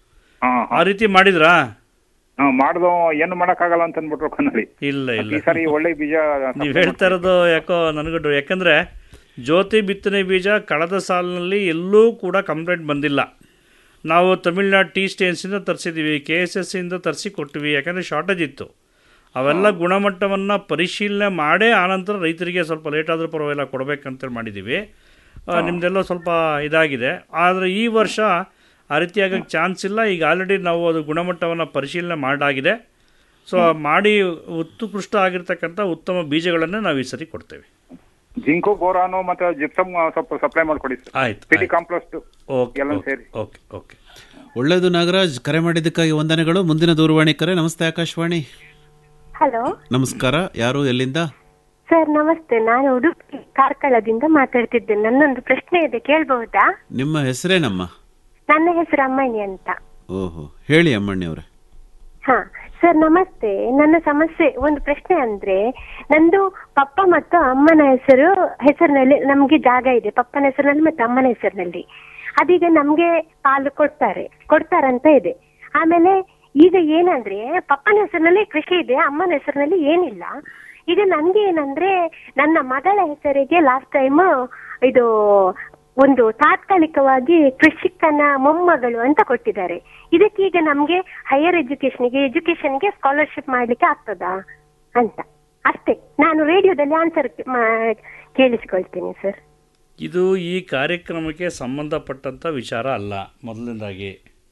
ಆ ರೀತಿ ಮಾಡಿದ್ರಾ ಮಾಡ್ದು ಏನು ಮಾಡಕ್ಕಾಗಲ್ಲ ಅಂತ ಅಂದ್ಬಿಟ್ರು ಕನ್ನಡಿ ಇಲ್ಲ ಇಲ್ಲ ಈ ಸಾರಿ ಒಳ್ಳೆ ಬೀಜ ನೀವು ಹೇಳ್ತಾ ಇರೋದು ಯಾಕೋ ನನಗೂ ಯಾಕಂದ್ರೆ ಜ್ಯೋತಿ ಬಿತ್ತನೆ ಬೀಜ ಕಳೆದ ಸಾಲಿನಲ್ಲಿ ಎಲ್ಲೂ ಕೂಡ ಕಂಪ್ಲೇಂಟ್ ಬಂದಿಲ್ಲ ನಾವು ತಮಿಳ್ನಾಡು ಟೀ ಸ್ಟೇನ್ಸಿಂದ ತರಿಸಿದ್ದೀವಿ ಕೆ ಎಸ್ ಎಸ್ ಇಂದ ತರಿಸಿ ಕೊಟ್ಟಿವಿ ಯಾಕಂದರೆ ಶಾರ್ಟೇಜ್ ಇತ್ತು ಅವೆಲ್ಲ ಗುಣಮಟ್ಟವನ್ನು ಪರಿಶೀಲನೆ ಮಾಡೇ ಆನಂತರ ರೈತರಿಗೆ ಸ್ವಲ್ಪ ಲೇಟ್ ಆದರೂ ಪರವಾಗಿಲ್ಲ ಕೊಡಬೇಕಂತೇಳಿ ಮಾಡಿದ್ದೀವಿ ಆ, ನಿಮ್ದೆಲ್ಲ ಸ್ವಲ್ಪ ಇದಾಗಿದೆ ಆದರೆ ಈ ವರ್ಷ ಆ ರೀತಿಯಾಗಕ್ಕೆ ಚಾನ್ಸ್ ಇಲ್ಲ ಈಗ ಆಲ್ರೆಡಿ ನಾವು ಅದು ಗುಣಮಟ್ಟವನ್ನು ಪರಿಶೀಲನೆ ಮಾಡಾಗಿದೆ ಸೊ ಮಾಡಿ ಉತ್ಕೃಷ್ಟ ಆಗಿರ್ತಕ್ಕಂಥ ಉತ್ತಮ ಬೀಜಗಳನ್ನೇ ನಾವು ಈ ಸರಿ ಕೊಡ್ತೇವೆ ಜಿಂಕು ಬೋರಾನು ಮತ್ತೆ ಜಿಪ್ಸಮ್ ಸ್ವಲ್ಪ ಸಪ್ಲೈ ಮಾಡ್ಕೊಡಿ ಸರ್ ಆಯ್ತು ಪಿಟಿ ಕಾಂಪ್ಲೆಕ್ಸ್ ಓಕೆ ಎಲ್ಲ ಸೇರಿ ಓಕೆ ಓಕೆ ಒಳ್ಳೆಯದು ನಾಗರಾಜ್ ಕರೆ ಮಾಡಿದ್ದಕ್ಕಾಗಿ ವಂದನೆಗಳು ಮುಂದಿನ ದೂರವಾಣಿ ಕರೆ ನಮಸ್ತೆ ಆಕಾಶವಾಣಿ ಹಲೋ ನಮಸ್ಕಾರ ಯಾರು ಎಲ್ಲಿಂದ ಸರ್ ನಮಸ್ತೆ ನಾನು ಉಡುಪಿ ಕಾರ್ಕಳದಿಂದ ಮಾತಾಡ್ತಿದ್ದೇನೆ ನನ್ನೊಂದು ಪ್ರಶ್ನೆ ಇದೆ ಕೇಳಬಹುದಾ ನಿಮ್ಮ ಹೆಸರೇನಮ್ಮ ನನ್ನ ಹೆಸರು ಅಮ್ಮಣ್ಣಿ ಅಂತ ಓಹೋ ಹೇಳಿ ಅಮ್ಮಣ್ಣಿ ಅವರೇ ಹಾ ಸರ್ ನಮಸ್ತೆ ನನ್ನ ಸಮಸ್ಯೆ ಒಂದು ಪ್ರಶ್ನೆ ಅಂದ್ರೆ ನಂದು ಪಪ್ಪ ಮತ್ತು ಅಮ್ಮನ ಹೆಸರು ಹೆಸರಿನಲ್ಲಿ ನಮ್ಗೆ ಜಾಗ ಇದೆ ಪಪ್ಪನ ಹೆಸರಿನಲ್ಲಿ ಮತ್ತೆ ಅಮ್ಮನ ಹೆಸರಿನಲ್ಲಿ ಅದೀಗ ನಮ್ಗೆ ಪಾಲು ಕೊಡ್ತಾರೆ ಕೊಡ್ತಾರಂತ ಇದೆ ಆಮೇಲೆ ಈಗ ಏನಂದ್ರೆ ಪಪ್ಪನ ಹೆಸರಿನಲ್ಲಿ ಕೃಷಿ ಇದೆ ಅಮ್ಮನ ಹೆಸರಿನಲ್ಲಿ ಏನಿಲ್ಲ ಈಗ ನನ್ಗೆ ಏನಂದ್ರೆ ನನ್ನ ಮಗಳ ಹೆಸರಿಗೆ ಲಾಸ್ಟ್ ಟೈಮ್ ಇದು ಒಂದು ತಾತ್ಕಾಲಿಕವಾಗಿ ಕೃಷಿಕನ ಮೊಮ್ಮಗಳು ಅಂತ ಕೊಟ್ಟಿದ್ದಾರೆ ಇದಕ್ಕೆ ಈಗ ನಮ್ಗೆ ಹೈಯರ್ ಎಜುಕೇಶನ್ಗೆ ಎಜುಕೇಶನ್ಗೆ ಸ್ಕಾಲರ್ಶಿಪ್ ಮಾಡ್ಲಿಕ್ಕೆ ಆಗ್ತದಾ ಅಂತ ಅಷ್ಟೇ ನಾನು ರೇಡಿಯೋದಲ್ಲಿ ಆನ್ಸರ್ ಕೇಳಿಸ್ಕೊಳ್ತೀನಿ ಸರ್ ಇದು ಈ ಕಾರ್ಯಕ್ರಮಕ್ಕೆ ಸಂಬಂಧಪಟ್ಟಂಥ ವಿಚಾರ ಅಲ್ಲ ಮೊದಲನೇದಾಗಿ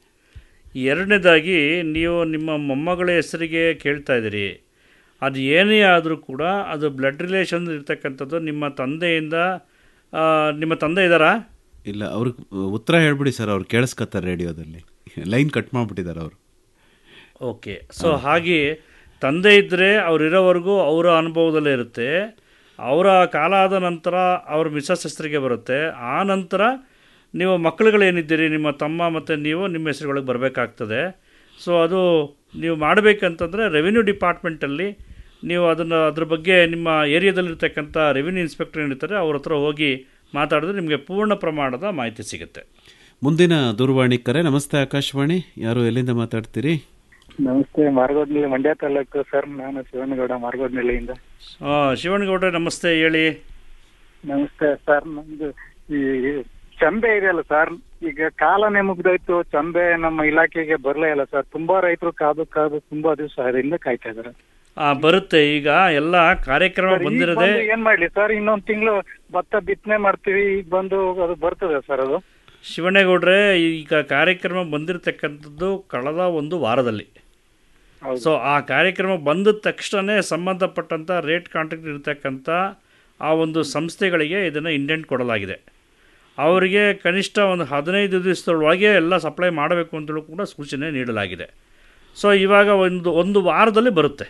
ಎರಡನೇದಾಗಿ ನೀವು ನಿಮ್ಮ ಮೊಮ್ಮಗಳ ಹೆಸರಿಗೆ ಕೇಳ್ತಾ ಇದ್ದೀರಿ ಅದು ಏನೇ ಆದರೂ ಕೂಡ ಅದು ಬ್ಲಡ್ ರಿಲೇಷನ್ ಇರ್ತಕ್ಕಂಥದ್ದು ನಿಮ್ಮ ತಂದೆಯಿಂದ ಆ, ನಿಮ್ಮ ತಂದೆ ಇದ್ದಾರಾ ಇಲ್ಲ ಅವ್ರಿಗೆ ಉತ್ತರ ಹೇಳ್ಬಿಡಿ ಸರ್ ಅವ್ರು ಕೇಳಿಸ್ಕೊತಾರೆ ರೇಡಿಯೋದಲ್ಲಿ ಲೈನ್ ಕಟ್ ಮಾಡಿಬಿಟ್ಟಿದ್ದಾರೆ ಅವರು ಓಕೆ ಸೊ ಹಾಗೆ ತಂದೆ ಇದ್ದರೆ ಅವರಿರೋವರೆಗೂ ಅವರ ಅನುಭವದಲ್ಲೇ ಇರುತ್ತೆ ಅವರ ಕಾಲ ಆದ ನಂತರ ಅವ್ರ ಮಿಸಸ್ ಹೆಸರಿಗೆ ಬರುತ್ತೆ ಆ ನಂತರ ನೀವು ಮಕ್ಕಳುಗಳೇನಿದ್ದೀರಿ ನಿಮ್ಮ ತಮ್ಮ ಮತ್ತು ನೀವು ನಿಮ್ಮ ಹೆಸರುಗಳಿಗೆ ಬರಬೇಕಾಗ್ತದೆ ಸೊ ಅದು ನೀವು ಮಾಡಬೇಕಂತಂದರೆ ರೆವಿನ್ಯೂ ಡಿಪಾರ್ಟ್ಮೆಂಟಲ್ಲಿ ನೀವು ಅದನ್ನು ಅದ್ರ ಬಗ್ಗೆ ನಿಮ್ಮ ಏರಿಯಾದಲ್ಲಿರ್ತಕ್ಕಂಥ ರೆವಿನ್ಯೂ ಇನ್ಸ್ಪೆಕ್ಟರ್ ಏನಿರ್ತಾರೆ ಅವ್ರ ಹತ್ರ ಹೋಗಿ ಮಾತಾಡಿದ್ರೆ ನಿಮಗೆ ಪೂರ್ಣ ಪ್ರಮಾಣದ ಮಾಹಿತಿ ಸಿಗುತ್ತೆ ಮುಂದಿನ ದೂರವಾಣಿ ಕರೆ ನಮಸ್ತೆ ಆಕಾಶವಾಣಿ ಯಾರು ಎಲ್ಲಿಂದ ಮಾತಾಡ್ತೀರಿ ನಮಸ್ತೆ ಮಾರ್ಗೋದ್ನಳ್ಳಿ ಮಂಡ್ಯ ತಾಲೂಕು ಸರ್ ನಾನು ಶಿವನಗೌಡ ಮಾರ್ಗೋದ್ನಳ್ಳಿಯಿಂದ ಆ, ಶಿವಣ್ಣಗೌಡ್ರೆ ನಮಸ್ತೆ ಹೇಳಿ ನಮಸ್ತೆ ಸರ್ ನಮ್ದು ಈ ಚಂಬೆ ಇದೆಯಲ್ಲ ಸರ್ ಈಗ ಕಾಲನೇ ಮುಗ್ದೋಯ್ತು ಚಂಬೆ ನಮ್ಮ ಇಲಾಖೆಗೆ ಬರಲೇ ಇಲ್ಲ ಸರ್ ತುಂಬಾ ರೈತರು ಕಾದು ಕಾದು ತುಂಬಾ ದಿವಸ ಅದರಿಂದ ಕಾಯ್ತಾ ಇದಾರೆ ಆ, ಬರುತ್ತೆ ಈಗ ಎಲ್ಲ ಕಾರ್ಯಕ್ರಮ ಸರ್, ಈಗ ಬಂದಿರದೆ ಬಂದು ಏನ್ ಮಾಡ್ಲಿ ಸರ್ ಇನ್ನೊಂದ್ ತಿಂಗಳು ಭತ್ತ ಬಿತ್ತನೆ ಮಾಡ್ತೀವಿ ಈಗ ಬಂದು ಅದು ಬರ್ತದೆ ಸರ್ ಅದು ಶಿವಣ್ಣಗೌಡ್ರೆ ಈಗ ಕಾರ್ಯಕ್ರಮ ಬಂದಿರತಕ್ಕಂಥದ್ದು ಕಳೆದ ಒಂದು ವಾರದಲ್ಲಿ ಸೊ ಆ ಕಾರ್ಯಕ್ರಮ ಬಂದ ತಕ್ಷಣ ಸಂಬಂಧಪಟ್ಟಂಥ ರೇಟ್ ಕಾಂಟ್ರಾಕ್ಟ್ ಇರತಕ್ಕಂಥ ಆ ಒಂದು ಸಂಸ್ಥೆಗಳಿಗೆ ಇದನ್ನು ಇಂಡೆಂಟ್ ಕೊಡಲಾಗಿದೆ ಅವರಿಗೆ ಕನಿಷ್ಠ ಒಂದು ಹದಿನೈದು ದಿವಸದೊಳಗೆ ಎಲ್ಲ ಸಪ್ಲೈ ಮಾಡಬೇಕು ಅಂತಲೂ ಕೂಡ ಸೂಚನೆ ನೀಡಲಾಗಿದೆ ಸೊ ಇವಾಗ ಒಂದು ಒಂದು ವಾರದಲ್ಲಿ ಬರುತ್ತೆ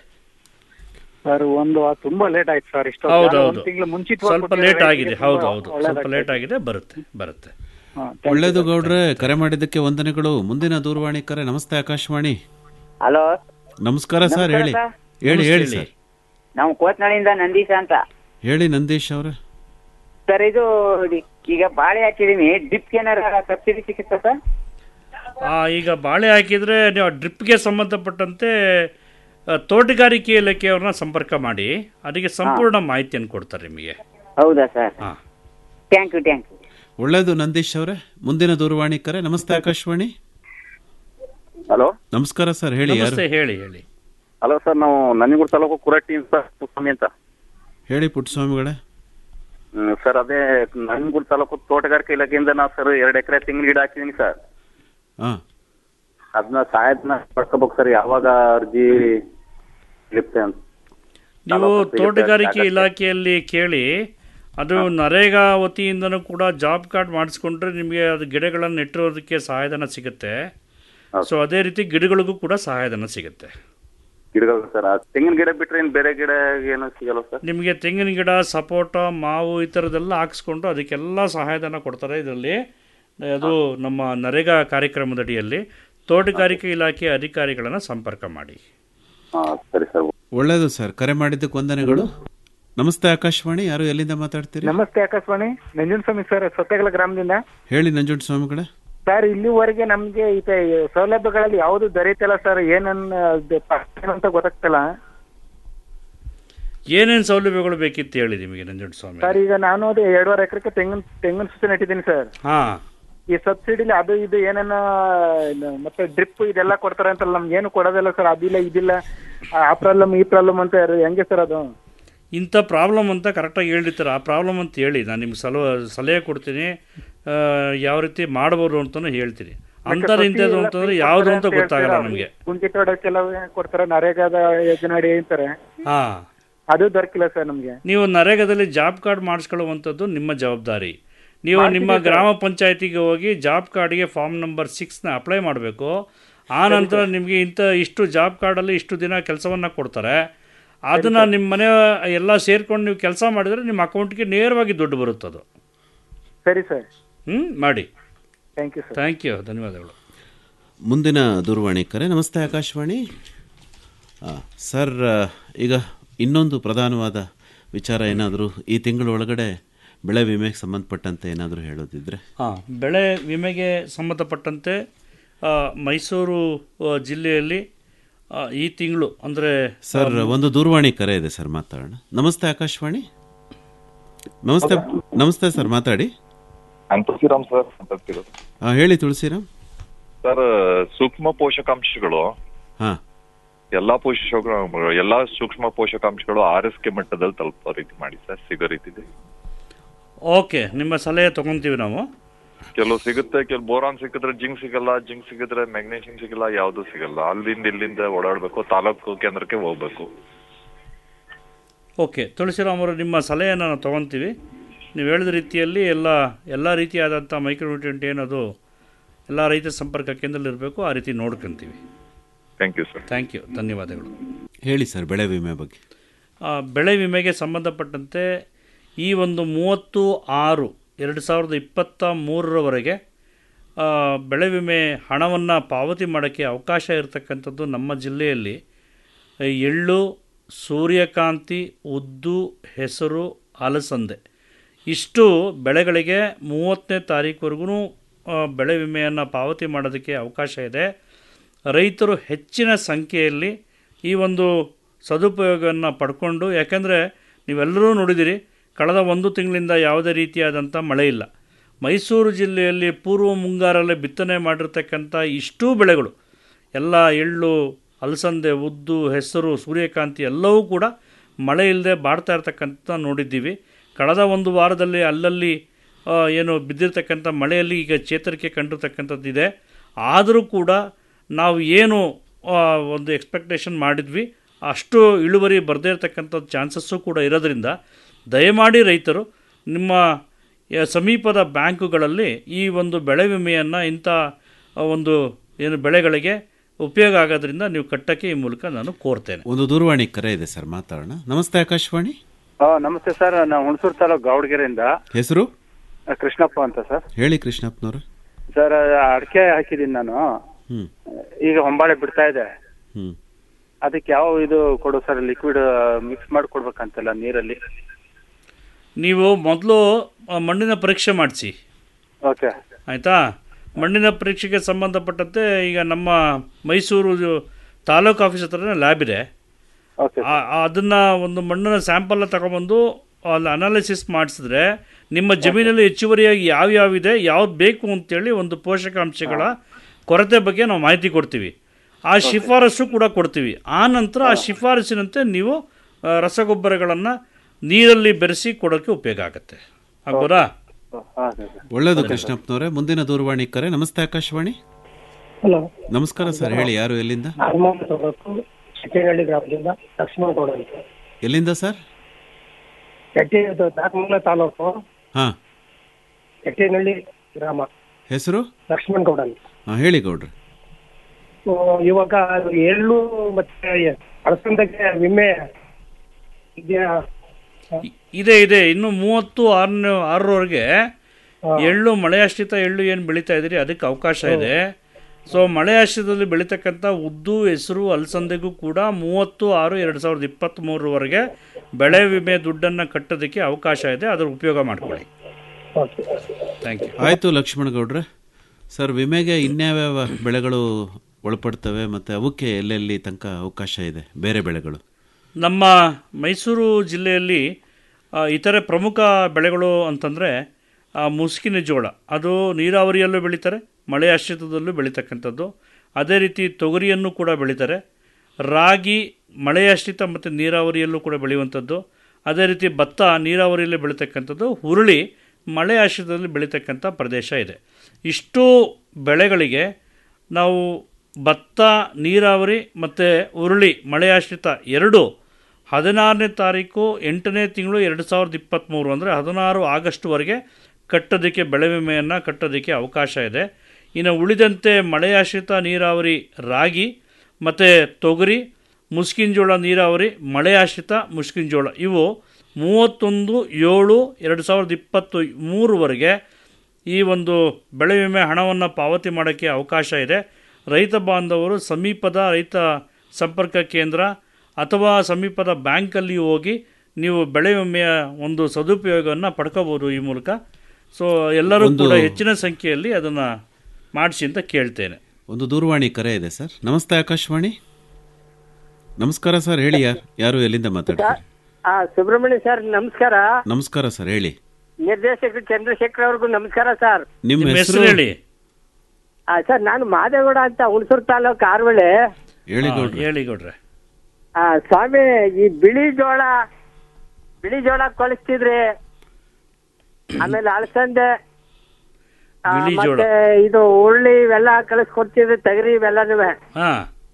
ಸರ್ ಒಂದು ವಾರ ತುಂಬಾ ಲೇಟ್ ಆಯ್ತು ಸರ್ ಇಷ್ಟು ಹೌದು ಒಂದ್ ಹೌದು ತಿಂಗಳು ಮುಂಚಿತ ಸ್ವಲ್ಪ ಲೇಟ್ ಆಗಿದೆ ಹೌದು ಹೌದು ಸ್ವಲ್ಪ ಲೇಟ್ ಆಗಿದೆ ಬರುತ್ತೆ ಬರುತ್ತೆ ಒಳ್ಳೇದು ಗೌಡ್ರೆ ಕರೆ ಮಾಡಿದ್ದಕ್ಕೆ ವಂದನೆಗಳು ಮುಂದಿನ ದೂರವಾಣಿ ಕರೆ ನಮಸ್ತೆ ಆಕಾಶವಾಣಿ ಹಲೋ ನಮಸ್ಕಾರ ಸರ್ ಹೇಳಿ ನಮಸ್ಕಾರ ಹೇಳಿ ನಮಸ್ತೆ ಹೇಳಿ ಹೇಳಿ. ಸರ್ ನಾವು ಕೋತ್ನಾಳಿಂದ ನಂದೀಶ ಅಂತ ಹೇಳಿ ನಂದೀಶ್ ಅವರೇ ಸರ್ ಇದು ಈಗ ಬಾಳೆ ಹಾಕಿದೀನಿ ಡಿಪ್ ಏನಾರ ಸಬ್ಸಿಡಿ ಸಿಗುತ್ತಾ ಸರ್ ಆ, ಈಗ ಬಾಳೆ ಹಾಕಿದರೆ ನೀವು ಡ್ರಿಪ್ಗೆ ಸಂಬಂಧಪಟ್ಟಂತೆ ಆ, ತೋಟಗಾರಿಕೆ ಇಲಾಖೆಯವ್ರನ್ನ ಸಂಪರ್ಕ ಮಾಡಿ ಅದಕ್ಕೆ ಸಂಪೂರ್ಣ ಮಾಹಿತಿಯನ್ನು ಕೊಡ್ತಾರೆ ನಿಮಗೆ ಹೌದಾ ಸರ್ ಹಾಂ ಥ್ಯಾಂಕ್ ಯು ಥ್ಯಾಂಕ್ ಯು ಒಳ್ಳೇದು ನಂದೀಶ್ ಅವರೇ ಮುಂದಿನ ದೂರವಾಣಿ ಕರೆ ನಮಸ್ತೆ ಆಕಾಶವಾಣಿ ಹಲೋ ನಮಸ್ಕಾರ ಸರ್ ಹೇಳಿ ಯಾರು ನಮಸ್ತೆ ಹೇಳಿ ಹೇಳಿ ಹಲೋ ಸರ್ ನಾವು ನಂಜನಗೂಡು ತಾಲೂಕು ಕುರಟ್ಟಿ ಸರ್ ಸ್ವಾಮಿ ಅಂತ ಹೇಳಿ ಪುಟ್ಟಸ್ವಾಮಿಗಳೇ ಹ್ಮ್, ಸರ್ ಅದೇ ನಂಜನಗೂಡು ತಾಲೂಕು ತೋಟಗಾರಿಕೆ ಇಲಾಖೆಯಿಂದ ನಾವು ಸರ್ ಎರಡು ಎಕರೆ ತೆಂಗಿನ ಗಿಡ ಹಾಕಿದೀನಿ ಸರ್ ಹಾ ಅದನ್ನ ಸಹಾಯಧನ ಪಡ್ಕೋಬೇಕು ಸರ್ ಯಾವಾಗ ಅರ್ಜಿ ಇರುತ್ತೆ ಅಂತ ನೀವು ತೋಟಗಾರಿಕೆ ಇಲಾಖೆಯಲ್ಲಿ ಕೇಳಿ ಅದು ನರೇಗಾ ವತಿಯಿಂದನೂ ಕೂಡ ಜಾಬ್ ಕಾರ್ಡ್ ಮಾಡಿಸ್ಕೊಂಡ್ರೆ ನಿಮಗೆ ಅದು ಗಿಡಗಳನ್ನು ನೆಟ್ಟಿರೋದಕ್ಕೆ ಸಹಾಯಧನ ಸಿಗುತ್ತೆ ಸೊ ಅದೇ ರೀತಿ ಗಿಡಗಳಿಗೂ ಕೂಡ ಸಹಾಯಧನ ಸಿಗುತ್ತೆ ಗಿಡಗಳು ಸರ್ ಆ ತೆಂಗಿನ ಗಿಡ ಬಿಟ್ರೆ ಇನ್ ಬೇರೆ ಗಿಡ ಏನು ಸಿಗಲ್ಲ ಸರ್ ನಿಮಗೆ ತೆಂಗಿನ ಗಿಡ ಸಪೋಟ ಮಾವು ಈ ಥರದ್ದೆಲ್ಲ ಹಾಕ್ಸ್ಕೊಂಡು ಅದಕ್ಕೆಲ್ಲ ಸಹಾಯಧನ ಕೊಡ್ತಾರೆ ಇದರಲ್ಲಿ ಅದು ನಮ್ಮ ನರೇಗಾ ಕಾರ್ಯಕ್ರಮದಡಿಯಲ್ಲಿ ತೋಟಗಾರಿಕೆ ಇಲಾಖೆ ಅಧಿಕಾರಿಗಳನ್ನು ಸಂಪರ್ಕ ಮಾಡಿ ಸರಿ ಸರ್ ಒಳ್ಳೇದು ಸರ್ ಕರೆ ಮಾಡಿದ್ದಕ್ಕೆ ವಂದನೆಗಳು ನಮಸ್ತೆ ಆಕಾಶವಾಣಿ ಯಾರು ಎಲ್ಲಿಂದ ಮಾತಾಡ್ತೀರಿ ನಮಸ್ತೆ ಆಕಾಶವಾಣಿ ನಂಜನಸ್ವಾಮಿ ಸರ್ ಸತ್ಯಗಲ ಗ್ರಾಮದಿಂದ ಹೇಳಿ ನಂಜುಂಡ ಸ್ವಾಮಿಗಳೇ ಸರ್ ಇಲ್ಲಿವರೆಗೆ ನಮ್ಗೆ ಈಗ ಸೌಲಭ್ಯಗಳಲ್ಲಿ ಯಾವುದು ದೊರೆಯುತ್ತಿಲ್ಲ ಸರ್ ಏನನ್ನ ಅದು ಪ- ಅಂತ ಗೊತ್ತಾಗ್ತಿಲ್ಲ ಏನೇನು ಸೌಲಭ್ಯಗಳು ಬೇಕಿತ್ತು ಹೇಳಿ ನಿಮಗೆ ನಂಜುಂಡ ಸ್ವಾಮಿ ಸರ್ ಈಗ ನಾನು ಅದು ಎರಡೂವರೆ ಎಕರೆಗೆ ತೆಂಗಿನ ತೆಂಗಿನ ಸುತ್ತ ನೆಟ್ಟಿದ್ದೀನಿ ಸರ್ ಹಾಂ ಈ ಸಬ್ಸಿಡಿಲಿ ಅದು ಇದು ಏನೇನ ಇದು ಮತ್ತೆ ಡ್ರಿಪ್ ಇದೆಲ್ಲ ಕೊಡ್ತಾರೆ ಅಂತಲ್ಲ ನಮ್ಗೆ ಏನು ಕೊಡೋದಿಲ್ಲ ಸರ್ ಅದಿಲ್ಲ ಇದಿಲ್ಲ ಆ ಪ್ರಾಬ್ಲಮ್ ಈ ಪ್ರಾಬ್ಲಮ್ ಅಂತ ಇರು- ಹೆಂಗೆ ಸರ್ ಅದು ಇಂಥ ಪ್ರಾಬ್ಲಮ್ ಅಂತ ಕರೆಕ್ಟಾಗಿ ಹೇಳಿರ್ತಾರೆ ಆ ಪ್ರಾಬ್ಲಮ್ ಅಂತ ಹೇಳಿ ನಾನು ನಿಮ್ಗೆ ಸಲ ಸಲಹೆ ಕೊಡ್ತೀನಿ ಆ, ಯಾವ ರೀತಿ ಮಾಡ್ಬೋದು ಅಂತಲೂ ಹೇಳ್ತೀನಿ ಅಂಥದ್ದು ಇಂಥದ್ದು ಅಂತಂದ್ರೆ ಯಾವುದು ಅಂತ ಗೊತ್ತಾಗಲ್ಲ ನಮಗೆ ಕುಂಚಿತೋಡಕ್ಕೆಲ್ಲ ಕೊಡ್ತಾರೆ ನರೇಗಾದ ಯೋಜನೆ ಅಡಿ ಅಂತಾರೆ ಹಾಂ ಅದು ದೊರಕಿಲ್ಲ ಸರ್ ನಮ್ಗೆ ನೀವು ನರೇಗಾದಲ್ಲಿ ಜಾಬ್ ಕಾರ್ಡ್ ಮಾಡಿಸ್ಕೊಳ್ಳುವಂಥದ್ದು ನಿಮ್ಮ ಜವಾಬ್ದಾರಿ ನೀವು ನಿಮ್ಮ ಮಾಡ್ತಿದ್ದೀವಿ ಸರ್. ಗ್ರಾಮ ಪಂಚಾಯತಿಗೆ ಹೋಗಿ ಜಾಬ್ ಕಾರ್ಡ್ಗೆ ಫಾರ್ಮ್ ನಂಬರ್ ಸಿಕ್ಸ್ನ ಅಪ್ಲೈ ಮಾಡಬೇಕು ಆ ನಂತರ ನಿಮಗೆ ಇಂಥ ಇಷ್ಟು ಜಾಬ್ ಕಾರ್ಡಲ್ಲಿ ಇಷ್ಟು ದಿನ ಕೆಲಸವನ್ನು ಕೊಡ್ತಾರೆ ಅದನ್ನು ನಿಮ್ಮ ಮನೆ ಎಲ್ಲ ಸೇರ್ಕೊಂಡು ನೀವು ಕೆಲಸ ಮಾಡಿದರೆ ನಿಮ್ಮ ಅಕೌಂಟ್ಗೆ ನೇರವಾಗಿ ದುಡ್ಡು ಬರುತ್ತದು ಸರಿ ಸರ್ ಹ್ಞೂ ಮಾಡಿ thank you sir thank you ಧನ್ಯವಾದಗಳು ಮುಂದಿನ ದೂರವಾಣಿ ಕರೆ ನಮಸ್ತೆ ಆಕಾಶವಾಣಿ ಆ, ಸರ್ ಆ, ಈಗ ಇನ್ನೊಂದು ಪ್ರಧಾನವಾದ ವಿಚಾರ ಏನಾದರೂ ಈ ತಿಂಗಳ ಒಳಗಡೆ ಬೆಳೆ ವಿಮೆಗೆ ಸಂಬಂಧಪಟ್ಟಂತೆ ಏನಾದರೂ ಹೇಳೋದಿದ್ರೆ ಹಾಂ ಬೆಳೆ ವಿಮೆಗೆ ಸಂಬಂಧಪಟ್ಟಂತೆ ಆ, ಮೈಸೂರು ಆ, ಜಿಲ್ಲೆಯಲ್ಲಿ ಆ, ಈ ತಿಂಗಳು ಅಂದರೆ ಸರ್ ಒಂದು ದೂರವಾಣಿ ಕರೆ ಇದೆ ಸರ್ ಮಾತಾಡೋಣ ನಮಸ್ತೆ ಆಕಾಶವಾಣಿ ನಮಸ್ತೆ ನಮಸ್ತೆ ಸರ್ ಮಾತಾಡಿ ನಾನು ತುಳಸಿರಾಮ್ ಸರ್ ಮಾತಾಡ್ತಿರೋದು ಆ, ಹೇಳಿ ತುಳಸಿರಾಮ್ ಸರ್ ಸೂಕ್ಷ್ಮ ಪೋಷಕಾಂಶಗಳು ಹಾ ಎಲ್ಲಾ ಪೋಷಕ ಎಲ್ಲಾ ಸೂಕ್ಷ್ಮ ಪೋಷಕಾಂಶಗಳು ಆರ್ ಎಸ್ ಕೆ ಮಟ್ಟದಲ್ಲಿ ತಲುಪೋ ರೀತಿ ಮಾಡಿ ಸರ್ ಸಿಗೋ ರೀತಿ ಓಕೆ ನಿಮ್ಮ ಸಲಹೆ ತೊಗೊತೀವಿ ನಾವು ಕೆಲವು ಸಿಗುತ್ತೆ ಕೆಲವು ಬೋರಾನ್ ಸಿಕ್ಕಿದ್ರೆ ಜಿಂಕ್ ಸಿಗಲ್ಲ ಜಿಂಕ್ ಸಿಕ್ಕಿದ್ರೆ ಮ್ಯಾಗ್ನೇಷಿಯಂ ಸಿಗಲ್ಲ ಯಾವ್ದು ಸಿಗಲ್ಲ ಅಲ್ಲಿಂದ ಇಲ್ಲಿಂದ ಓಡಾಡ್ಬೇಕು ತಾಲೂಕು ಕೇಂದ್ರಕ್ಕೆ ಹೋಗ್ಬೇಕು ಓಕೆ ತುಳಸಿರಾಮ್ ಅವರು ನಿಮ್ಮ ಸಲಹೆಯನ್ನು ನಾವು ತೊಗೊತೀವಿ ನೀವು ಹೇಳಿದ ರೀತಿಯಲ್ಲಿ ಎಲ್ಲ ಎಲ್ಲ ರೀತಿಯಾದಂಥ ಮೈಕ್ರೋನ್ಯೂಟ್ರಿಯೆಂಟ್ ಏನದು ಎಲ್ಲ ರೈತ ಸಂಪರ್ಕ ಕೇಂದ್ರದಲ್ಲಿ ಇರಬೇಕು ಆ ರೀತಿ ನೋಡ್ಕೊಂತೀವಿ thank you sir thank you ಧನ್ಯವಾದಗಳು ಹೇಳಿ ಸರ್ ಬೆಳೆ ವಿಮೆ ಬಗ್ಗೆ ಆ, ಬೆಳೆ ವಿಮೆಗೆ ಸಂಬಂಧಪಟ್ಟಂತೆ ಈ ಒಂದು ಮೂವತ್ತು ಆರು ಎರಡು ಸಾವಿರದ ಇಪ್ಪತ್ತ ಮೂರರವರೆಗೆ ಆ, ಬೆಳೆ ವಿಮೆ ಹಣವನ್ನು ಪಾವತಿ ಮಾಡೋಕ್ಕೆ ಅವಕಾಶ ಇರತಕ್ಕಂಥದ್ದು ನಮ್ಮ ಜಿಲ್ಲೆಯಲ್ಲಿ ಈ ಎಳ್ಳು ಸೂರ್ಯಕಾಂತಿ ಉದ್ದು ಹೆಸರು ಅಲಸಂದೆ ಇಷ್ಟು ಬೆಳೆಗಳಿಗೆ ಮೂವತ್ತನೇ ತಾರೀಕುವರೆಗೂ ಬೆಳೆ ವಿಮೆಯನ್ನು ಪಾವತಿ ಮಾಡೋದಕ್ಕೆ ಅವಕಾಶ ಇದೆ ರೈತರು ಹೆಚ್ಚಿನ ಸಂಖ್ಯೆಯಲ್ಲಿ ಈ ಒಂದು ಸದುಪಯೋಗವನ್ನು ಪಡ್ಕೊಂಡು ಯಾಕೆಂದರೆ ನೀವೆಲ್ಲರೂ ನೋಡಿದಿರಿ ಕಳೆದ ಒಂದು ತಿಂಗಳಿಂದ ಯಾವುದೇ ರೀತಿಯಾದಂಥ ಮಳೆ ಇಲ್ಲ ಮೈಸೂರು ಜಿಲ್ಲೆಯಲ್ಲಿ ಪೂರ್ವ ಮುಂಗಾರಲ್ಲೇ ಬಿತ್ತನೆ ಮಾಡಿರ್ತಕ್ಕಂಥ ಇಷ್ಟೂ ಬೆಳೆಗಳು ಎಲ್ಲ ಎಳ್ಳು ಅಲಸಂದೆ ಉದ್ದು ಹೆಸರು ಸೂರ್ಯಕಾಂತಿ ಎಲ್ಲವೂ ಕೂಡ ಮಳೆ ಇಲ್ಲದೆ ಬಾಡ್ತಾ ಇರ್ತಕ್ಕಂಥ ನೋಡಿದ್ದೀವಿ ಕಳೆದ ಒಂದು ವಾರದಲ್ಲಿ ಅಲ್ಲಲ್ಲಿ ಆ, ಏನು ಬಿದ್ದಿರ್ತಕ್ಕಂಥ ಮಳೆಯಲ್ಲಿ ಈಗ ಚೇತರಿಕೆ ಕಂಡಿರ್ತಕ್ಕಂಥದ್ದಿದೆ ಆದರೂ ಕೂಡ ನಾವು ಏನು ಆ, ಒಂದು ಎಕ್ಸ್ಪೆಕ್ಟೇಷನ್ ಮಾಡಿದ್ವಿ ಅಷ್ಟು ಇಳುವರಿ ಬರದೇ ಇರತಕ್ಕಂಥ ಚಾನ್ಸಸ್ಸು ಕೂಡ ಇರೋದ್ರಿಂದ ದಯಮಾಡಿ ರೈತರು ನಿಮ್ಮ ಯ- ಸಮೀಪದ ಬ್ಯಾಂಕುಗಳಲ್ಲಿ ಈ ಒಂದು ಬೆಳೆ ವಿಮೆಯನ್ನು ಇಂಥ ಆ, ಒಂದು ಏನು ಬೆಳೆಗಳಿಗೆ ಉಪಯೋಗ ಆಗೋದ್ರಿಂದ ನೀವು ಕಟ್ಟಕ್ಕೆ ಈ ಮೂಲಕ ನಾನು ಕೋರ್ತೇನೆ ಒಂದು ದೂರವಾಣಿ ಕರೆ ಇದೆ ಸರ್ ಮಾತಾಡೋಣ ನಮಸ್ತೆ ಆಕಾಶವಾಣಿ ಆ, ನಮಸ್ತೆ ಸರ್ ನಾವು ಹುಣಸೂರು ತಾಲೂಕು ಗೌಡ್ಗೆರೆಯಿಂದ ಹೆಸರು ಆ, ಕೃಷ್ಣಪ್ಪ ಅಂತ ಸರ್ ಹೇಳಿ ಕೃಷ್ಣಪ್ಪನವ್ರೆ ಸರ್ ಅಡಿಕೆ ಹಾಕಿದ್ದೀನಿ ನಾನು ಹ್ಮ್ ಈಗ ಹೊಂಬಾಳೆ ಬಿಡ್ತಾ ಇದೆ ಹ್ಮ್ ಅದಕ್ಕೆ ಯಾವ ಇದು ಕೊಡು ಸರ್ ಲಿಕ್ವಿಡ್ ಮಿಕ್ಸ್ ಮಾಡಿ ಕೊಡ್ಬೇಕಂತಲ್ಲ ನೀರಲ್ಲಿ ನೀವು ಮೊದಲು ಮಣ್ಣಿನ ಪರೀಕ್ಷೆ ಮಾಡಿಸಿ ಓಕೆ ಆಯಿತಾ ಮಣ್ಣಿನ ಪರೀಕ್ಷೆಗೆ ಸಂಬಂಧಪಟ್ಟಂತೆ ಈಗ ನಮ್ಮ ಮೈಸೂರು ಜು- ತಾಲೂಕು ಆಫೀಸ್ ಹತ್ರನೇ ಲ್ಯಾಬ್ ಇದೆ ಆ- ಆ- ಅದನ್ನ ಒಂದು ಮಣ್ಣಿನ ಸ್ಯಾಂಪಲ್ ತಗೊಂಬಂದು ಅಲ್ಲಿ ಅನಾಲಿಸಿಸ್ ಮಾಡಿಸಿದ್ರೆ ನಿಮ್ಮ ಜಮೀನಲ್ಲಿ ಹೆಚ್ಚುವರಿಯಾಗಿ ಯಾವ್ಯಾವ ಇದೆ ಯಾವ್ದು ಬೇಕು ಅಂತೇಳಿ ಒಂದು ಪೋಷಕಾಂಶಗಳ ಕೊರತೆ ಬಗ್ಗೆ ನಾವು ಮಾಹಿತಿ ಕೊಡ್ತೀವಿ ಆ ಶಿಫಾರಸು ಕೂಡ ಕೊಡ್ತೀವಿ ಆ ನಂತರ ಆ ಶಿಫಾರಸಿನಂತೆ ನೀವು ಆ, ರಸಗೊಬ್ಬರಗಳನ್ನು ನೀರಲ್ಲಿ ಬೆರೆಸಿ ಕೊಡೋಕ್ಕೆ ಉಪಯೋಗ ಆಗುತ್ತೆ ಆಗ್ಬೋದಾ ಒಳ್ಳೆಯದು ಕೃಷ್ಣಪ್ಪನವರೇ ಮುಂದಿನ ದೂರವಾಣಿ ಕರೆ ನಮಸ್ತೆ ಆಕಾಶವಾಣಿ ಹಲೋ ನಮಸ್ಕಾರ ಸರ್ ಹೇಳಿ ಯಾರು ಎಲ್ಲಿಂದ ಹನುಮಂತ ತಾಲೂಕು ಚಿಕ್ಕನಹಳ್ಳಿ ಗ್ರಾಮದಿಂದ ಲಕ್ಷ್ಮಣ ಗೌಡ ಅಂತ ಎಲ್ಲಿಂದ ಸರ್ ಕೆಟ್ಟಿ ಇದು ನಾಗಮಂಗಲ ತಾಲೂಕು ಹಾ ಕೆಟ್ಟಿನಹಳ್ಳಿ ಗ್ರಾಮ ಹೆಸರು ಲಕ್ಷ್ಮಣ ಗೌಡ ಅಂತ ಹಾ ಹೇಳಿ ಗೌಡ್ರೆ ಆ, ಇವಾಗ ಎಳ್ಳು ಮತ್ತೆ ಅಳಸಂದಕ್ಕೆ ವಿಮೆ ಇದೆಯಾ ಇದೆ ಇದೆ ಇನ್ನು ಮೂವತ್ತು ಆರನೇ ಆರರವರೆಗೆ ಎಳ್ಳು ಮಳೆಯಾಶ್ರಿತ ಎಳ್ಳು ಏನು ಬೆಳೀತಾ ಇದ್ದೀರಿ ಅದಕ್ಕೆ ಅವಕಾಶ ಇದೆ ಸೊ ಮಳೆಯಾಶ್ರಿತದಲ್ಲಿ ಬೆಳೀತಕ್ಕಂಥ ಉದ್ದು ಹೆಸರು ಅಲಸಂದೆಗೂ ಕೂಡ ಮೂವತ್ತು ಆರು ಎರಡು ಸಾವಿರದ ಇಪ್ಪತ್ತ್ಮೂರರವರೆಗೆ ಬೆಳೆ ವಿಮೆ ದುಡ್ಡನ್ನು ಕಟ್ಟೋದಕ್ಕೆ ಅವಕಾಶ ಇದೆ ಅದರ ಉಪಯೋಗ ಮಾಡ್ಕೊಳ್ಳಿ ಥ್ಯಾಂಕ್ ಯು ಆಯಿತು ಲಕ್ಷ್ಮಣ ಗೌಡ್ರೆ ಸರ್ ವಿಮೆಗೆ ಇನ್ಯಾವ್ಯಾವ ಬೆಳೆಗಳು ಒಳಪಡ್ತವೆ ಮತ್ತು ಅವಕ್ಕೆ ಎಲ್ಲೆಲ್ಲಿ ತನಕ ಅವಕಾಶ ಇದೆ ಬೇರೆ ಬೆಳೆಗಳು ನಮ್ಮ ಮೈಸೂರು ಜಿಲ್ಲೆಯಲ್ಲಿ ಆ, ಇತರೆ ಪ್ರಮುಖ ಬೆಳೆಗಳು ಅಂತಂದರೆ ಮುಸುಕಿನ ಜೋಳ ಅದು ನೀರಾವರಿಯಲ್ಲೂ ಬೆಳೀತಾರೆ ಮಳೆ ಆಶ್ರಿತದಲ್ಲೂ ಬೆಳೀತಕ್ಕಂಥದ್ದು ಅದೇ ರೀತಿ ತೊಗರಿಯನ್ನು ಕೂಡ ಬೆಳೀತಾರೆ ರಾಗಿ ಮಳೆಯಾಶ್ರಿತ ಮತ್ತು ನೀರಾವರಿಯಲ್ಲೂ ಕೂಡ ಬೆಳೆಯುವಂಥದ್ದು ಅದೇ ರೀತಿ ಭತ್ತ ನೀರಾವರಿಯಲ್ಲಿ ಬೆಳೀತಕ್ಕಂಥದ್ದು ಹುರುಳಿ ಮಳೆ ಆಶ್ರಿತದಲ್ಲಿ ಬೆಳೀತಕ್ಕಂಥ ಪ್ರದೇಶ ಇದೆ ಇಷ್ಟು ಬೆಳೆಗಳಿಗೆ ನಾವು ಭತ್ತ ನೀರಾವರಿ ಮತ್ತು ಉರುಳಿ ಮಳೆ ಆಶ್ರಿತ ಎರಡು ಹದಿನಾರನೇ ತಾರೀಕು ಎಂಟನೇ ತಿಂಗಳು ಎರಡು ಸಾವಿರದ ಇಪ್ಪತ್ತ್ಮೂರು ಅಂದರೆ ಹದಿನಾರು ಆಗಸ್ಟ್ವರೆಗೆ ಕಟ್ಟೋದಕ್ಕೆ ಬೆಳೆ ವಿಮೆಯನ್ನು ಕಟ್ಟೋದಕ್ಕೆ ಅವಕಾಶ ಇದೆ ಇನ್ನು ಉಳಿದಂತೆ ಮಳೆಯಾಶ್ರಿತ ನೀರಾವರಿ ರಾಗಿ ಮತ್ತು ತೊಗರಿ ಮುಸ್ಕಿನ ಜೋಳ ನೀರಾವರಿ ಮಳೆ ಆಶ್ರಿತ ಮುಸ್ಕಿನ ಜೋಳ ಇವು ಮೂವತ್ತೊಂದು ಏಳು ಎರಡು ಸಾವಿರದ ಇಪ್ಪತ್ತು ಮೂರುವರೆಗೆ ಈ ಒಂದು ಬೆಳೆ ವಿಮೆ ಹಣವನ್ನು ಪಾವತಿ ಮಾಡೋಕ್ಕೆ ಅವಕಾಶ ಇದೆ ರೈತ ಬಾಂಧವರು ಸಮೀಪದ ರೈತ ಸಂಪರ್ಕ ಕೇಂದ್ರ ಅಥವಾ ಸಮೀಪದ ಬ್ಯಾಂಕಲ್ಲಿ ಹೋಗಿ ನೀವು ಬೆಳೆ ವಿಮೆಯ ಒಂದು ಸದುಪಯೋಗವನ್ನು ಪಡ್ಕೋಬೋದು ಈ ಮೂಲಕ ಸೊ ಎಲ್ಲರೂ ಒಂದು- ಕೂಡ ಹೆಚ್ಚಿನ ಸಂಖ್ಯೆಯಲ್ಲಿ ಅದನ್ನು ಮಾಡಿಸಿ ಅಂತ ಕೇಳ್ತೇನೆ ಒಂದು ದೂರವಾಣಿ ಕರೆ ಇದೆ ಸರ್ ನಮಸ್ತೆ ಆಕಾಶವಾಣಿ ನಮಸ್ಕಾರ ಸರ್ ಹೇಳಿ ಯಾರು ಯಾರು ಎಲ್ಲಿಂದ ಮಾತಾಡ್ತಾರೆ ಆ ಸುಬ್ರಹ್ಮಣ್ಯ ಸರ್ ನಮಸ್ಕಾರ ನಮಸ್ಕಾರ ಸರ್ ಹೇಳಿ ನಿರ್ದೇಶಕರು ಚಂದ್ರಶೇಖರ್ ಅವ್ರಿಗೂ ನಮಸ್ಕಾರ ಸರ್ ನಿಮ್ಮ ನಿಮ್ಮ ಹೆಸರು ಹೆಸರು ಹೇಳಿ ಆ, ಸರ್ ನಾನು ಮಾದೇಗೌಡ ಅಂತ ಹುಣಸೂರು ತಾಲೂಕು ಆರ್ವಳೆ ಹೇಳಿ ಹಾ, ಗೌಡ್ರೆ. ಹೇಳಿ ಗೌಡ್ರೆ ಆ, ಸ್ವಾಮಿ ಈ ಬಿಳಿ ಜೋಳ ಬಿಳಿ ಜೋಳ ಕಳಿಸ್ತಿದ್ರಿ ಆಮೇಲೆ ಅಳಸಂದೆ ಆ, ಬಿಳಿ ಜೋಳ. ಮತ್ತೆ ಇದು ಉರುಳಿ ಇವೆಲ್ಲ ಕಳಿಸ್ಕೊಡ್ತಿದ್ರಿ ತಗರಿ ಇವೆಲ್ಲನೂ ಹಾ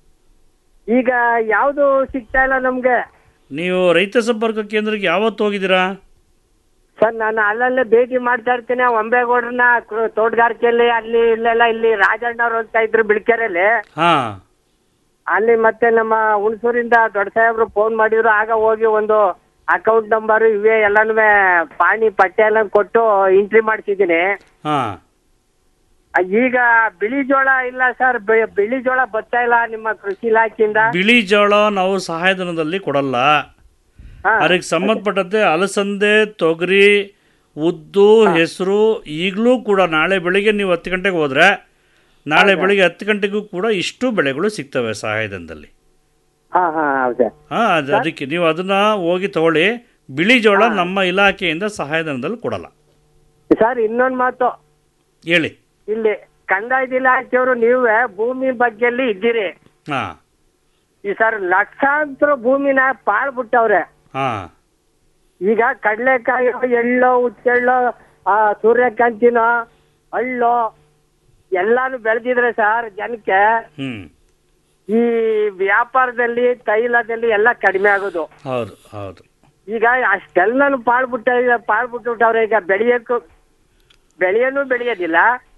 ಈಗ ಯಾವ್ದು ಸಿಗ್ತಾ ಇಲ್ಲ ನಮ್ಗೆ ನೀವು ರೈತ ಸಂಪರ್ಕ ಕೇಂದ್ರಕ್ಕೆ ಯಾವತ್ತು ಹೋಗಿದ್ದೀರಾ ಸರ್ ನಾನು ಅಲ್ಲಲ್ಲೇ ಭೇಟಿ ಮಾಡ್ತಾ ಇರ್ತೀನಿ ಒಂಬೇಗೌಡ್ರನ್ನ ಕು- ತೋಟಗಾರಿಕೆಯಲ್ಲಿ ಅಲ್ಲಿ ಇಲ್ಲೆಲ್ಲ ಇಲ್ಲಿ ರಾಜಣ್ಣವ್ರು ಅಂತ ಇದ್ರು ಬಿಳ್ಕೆರೆಯಲ್ಲಿ ಹಾ ಅಲ್ಲಿ ಮತ್ತೆ ನಮ್ಮ ಹುಣಸೂರಿಂದ ದೊಡ್ಡ ಸಾಹೇಬ್ರು ಫೋನ್ ಮಾಡಿದ್ರು ಆಗ ಹೋಗಿ ಒಂದು ಅಕೌಂಟ್ ನಂಬರ್ ಇವೇ ಎಲ್ಲಾನು ಪಾಣಿ ಪಟ್ಟೆ ಎಲ್ಲ ಕೊಟ್ಟು ಎಂಟ್ರಿ ಮಾಡ್ಸಿದ್ದೀನಿ ಹಾ ಆ, ಈಗ ಬಿಳಿ ಜೋಳ ಇಲ್ಲ ಸರ್ ಬಿ- ಬಿಳಿ ಜೋಳ ಬರ್ತಾ ಇಲ್ಲ ನಿಮ್ಮ ಕೃಷಿ ಇಲಾಖೆಯಿಂದ ಬಿಳಿ ಜೋಳ ನಾವು ಸಹಾಯಧನದಲ್ಲಿ ಕೊಡಲ್ಲ ಅದಕ್ಕೆ ಸಂಬಂಧಪಟ್ಟಂತೆ ಅಲಸಂದೆ ತೊಗರಿ ಉದ್ದು ಹೆಸರು ಈಗಲೂ ಕೂಡ ನಾಳೆ ಬೆಳಿಗ್ಗೆ ನೀವು ಹತ್ತು ಗಂಟೆಗೆ ಹೋದ್ರೆ ನಾಳೆ ಬೆಳಿಗ್ಗೆ ಹತ್ತು ಗಂಟೆಗೂ ಕೂಡ ಇಷ್ಟು ಬೆಳೆಗಳು ಸಿಗ್ತವೆ ಸಹಾಯಧನದಲ್ಲಿ ಹಾ ಹಾ ಹೌದು ಹಾ ಅದು ಅದಕ್ಕೆ ನೀವು ಅದನ್ನ ಹೋಗಿ ತಗೊಳ್ಳಿ ಬಿಳಿ ಜೋಳ ನಮ್ಮ ಇಲಾಖೆಯಿಂದ ಸಹಾಯಧನದಲ್ಲಿ ಕೊಡಲ್ಲ ಸರ್ ಇನ್ನೊಂದ್ ಮಾತು ಹೇಳಿ ಇಲ್ಲಿ ಕಂದಾಯದ ಇಲಾಖೆಯವರು ನೀವೇ ಭೂಮಿ ಬಗ್ಗೆಯಲ್ಲಿ ಇದ್ದೀರಿ ಹಾ ಈ ಸರ್ ಲಕ್ಷಾಂತರ ಭೂಮಿನ ಪಾಳ್ಬಿಟ್ಟವ್ರೆ ಹಾ ಈಗ ಕಡಲೆಕಾಯಿ ಎಳ್ಳೋ ಹುಚ್ಚೆಳ್ಳೋ ಆ ಸೂರ್ಯಕಾಂತಿನೋ ಹಳ್ಳೋ ಎಲ್ಲಾನು ಬೆಳೆದಿದ್ರೆ ಸರ್ ಜನಕ್ಕೆ ಹ್ಮ್ ಈ ವ್ಯಾಪಾರದಲ್ಲಿ ತೈಲದಲ್ಲಿ ಎಲ್ಲ ಕಡಿಮೆ ಆಗೋದು ಹೌದು ಹೌದು ಈಗ ಅಷ್ಟೆಲ್ಲನು ಪಾಳ್ಬಿಟ್ಟ ಪಾಳ್ಬಿಟ್ಟವ್ರೆ ಈಗ ಬೆಳೆಯಕ್ಕೂ ಬೆಳೆಯನು ಬೆಳೆಯೋದಿಲ್ಲ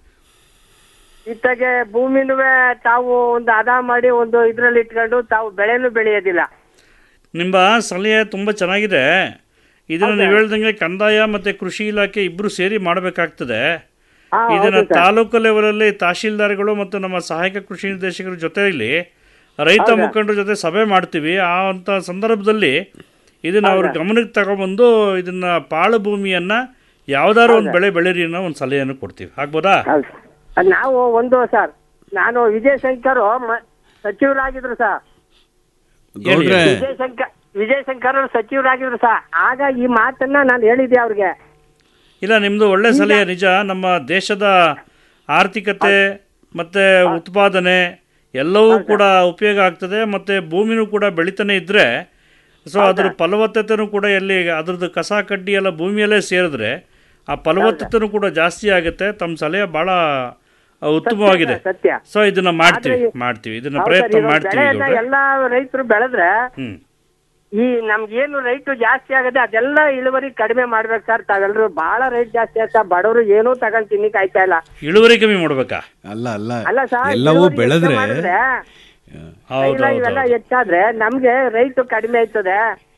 ಇತ್ತಾಗೆ ಭೂಮಿನೂ ತಾವು ಒಂದು ಅದ ಮಾಡಿ ಒಂದು ಇದ್ರಲ್ಲಿ ಇಟ್ಕೊಂಡು ತಾವು ಬೆಳೆನೂ ಬೆಳೆಯೋದಿಲ್ಲ ನಿಮ್ಮ ಸಲಹೆ ತುಂಬ ಚೆನ್ನಾಗಿದೆ ಇದನ್ನು ನೀವು ಹೇಳ್ದಂಗೆ ಕಂದಾಯ ಮತ್ತು ಕೃಷಿ ಇಲಾಖೆ ಇಬ್ಬರು ಸೇರಿ ಮಾಡಬೇಕಾಗ್ತದೆ ಹಾ, ಇದನ್ನು ಹೌದು ಸರ್. ತಾಲೂಕು ಲೆವೆಲಲ್ಲಿ ತಹಶೀಲ್ದಾರ್ಗಳು ಮತ್ತು ನಮ್ಮ ಸಹಾಯಕ ಕೃಷಿ ನಿರ್ದೇಶಕರ ಜೊತೆಯಲ್ಲಿ ರೈತ ಹೌದಾ? ಮುಖಂಡರ ಜೊತೆ ಸಭೆ ಮಾಡ್ತೀವಿ ಆ ಅಂತ ಸಂದರ್ಭದಲ್ಲಿ ಇದನ್ನು ಅವ್ರ ಹೌದಾ? ಗಮನಕ್ಕೆ ತಗೊಬಂದು ಇದನ್ನ ಪಾಳು ಭೂಮಿಯನ್ನ ಯಾವ್ದಾದ್ರು ಒಂದು ಹೌದಾ? ಬೆಳೆ ಬೆಳೀರಿ ಅನ್ನೋ ಒಂದು ಸಲಹೆಯನ್ನು ಕೊಡ್ತೀವಿ ಆಗ್ಬೋದಾ ಅದ್ ನಾವು ಒಂದು ಸರ್ ನಾನು ವಿಜಯಶಂಕರ್ ಸಚಿವರಾಗಿದ್ರು ಸರ್ ಗೌಡ್ರೆ ವಿಜಯಶಂಕರ್ ವಿಜಯಶಂಕರ್ ಅವ್ರು ಸಚಿವರಾಗಿದ್ರು ಸರ್ ಆಗ ಈ ಮಾತನ್ನ ನಾನು ಹೇಳಿದ್ದೆ ಅವ್ರಿಗೆ ಇಲ್ಲ ನಿಮ್ಮದು ಒಳ್ಳೆ ಸಲಹೆ ನಿಜ ನಮ್ಮ ದೇಶದ ಆರ್ಥಿಕತೆ ಮತ್ತು ಉತ್ಪಾದನೆ ಎಲ್ಲವೂ ಕೂಡ ಉಪಯೋಗ ಆಗ್ತದೆ ಮತ್ತು ಭೂಮಿನೂ ಕೂಡ ಬೆಳಿತಾನೆ ಇದ್ದರೆ ಸೊ ಅದ್ರ ಫಲವತ್ತತೆನೂ ಕೂಡ ಎಲ್ಲಿ ಅದ್ರದ್ದು ಕಸ ಕಡ್ಡಿ ಎಲ್ಲ ಭೂಮಿಯಲ್ಲೇ ಸೇರಿದ್ರೆ ಆ ಫಲವತ್ತತೆನೂ ಕೂಡ ಜಾಸ್ತಿ ಆಗುತ್ತೆ ತಮ್ಮ ಸಲಹೆ ಭಾಳ ಆ, ಉತ್ತಮವಾಗಿದೆ ಸತ್ಯ ಸೊ ಇದನ್ನ ಮಾಡ್ತೀವಿ ಆದ್ರೆ- ಮಾಡ್ತೀವಿ ಇದನ್ನ ಹೌದು ಪ್ರಯತ್ನ ಸರ್, ಇವಾಗ ಮಾಡ್ತೀವಿ ಬೆಳೆಯನ್ನ ಗೌಡ್ರೆ. ಎಲ್ಲಾ ರೈತರು ಬೆಳೆದ್ರೆ ಹ್ಮ್ ಈ ನಮ್ಗೇನು ರೈಟ್ ಜಾಸ್ತಿ ಆಗದೆ ಅದೆಲ್ಲ ಇಳುವರಿ ಕಡಿಮೆ ಮಾಡ್ಬೇಕು ಸರ್ ತಾವೆಲ್ಲರೂ ಬಹಳ ರೈಟ್ ಜಾಸ್ತಿ ಆಯ್ತಾ ಬಡವರು ಏನೂ ತಗೊಂಡ್ ತಿನ್ನಿಕ್ ಆಯ್ತಾ ಇಲ್ಲ ಇಳುವರಿ ಕಮ್ಮಿ ಮಾಡ್ಬೇಕಾ ಅಲ್ಲ ಅಲ್ಲ ಅಲ್ಲ ಸರ್ ಎಲ್ಲವೂ ಇಳುವರಿ ಬೆಳೆದ್ರೆ ಹೆಚ್ಚು ಮಾಡಿದ್ರೆ, ಹೌದು ತೈಲ ಹೌದು ಇವೆಲ್ಲ ಹೌದು. ಹೆಚ್ಚಾದ್ರೆ ನಮ್ಗೆ ರೈಟ್ ಕಡಿಮೆ ಆಯ್ತದೆ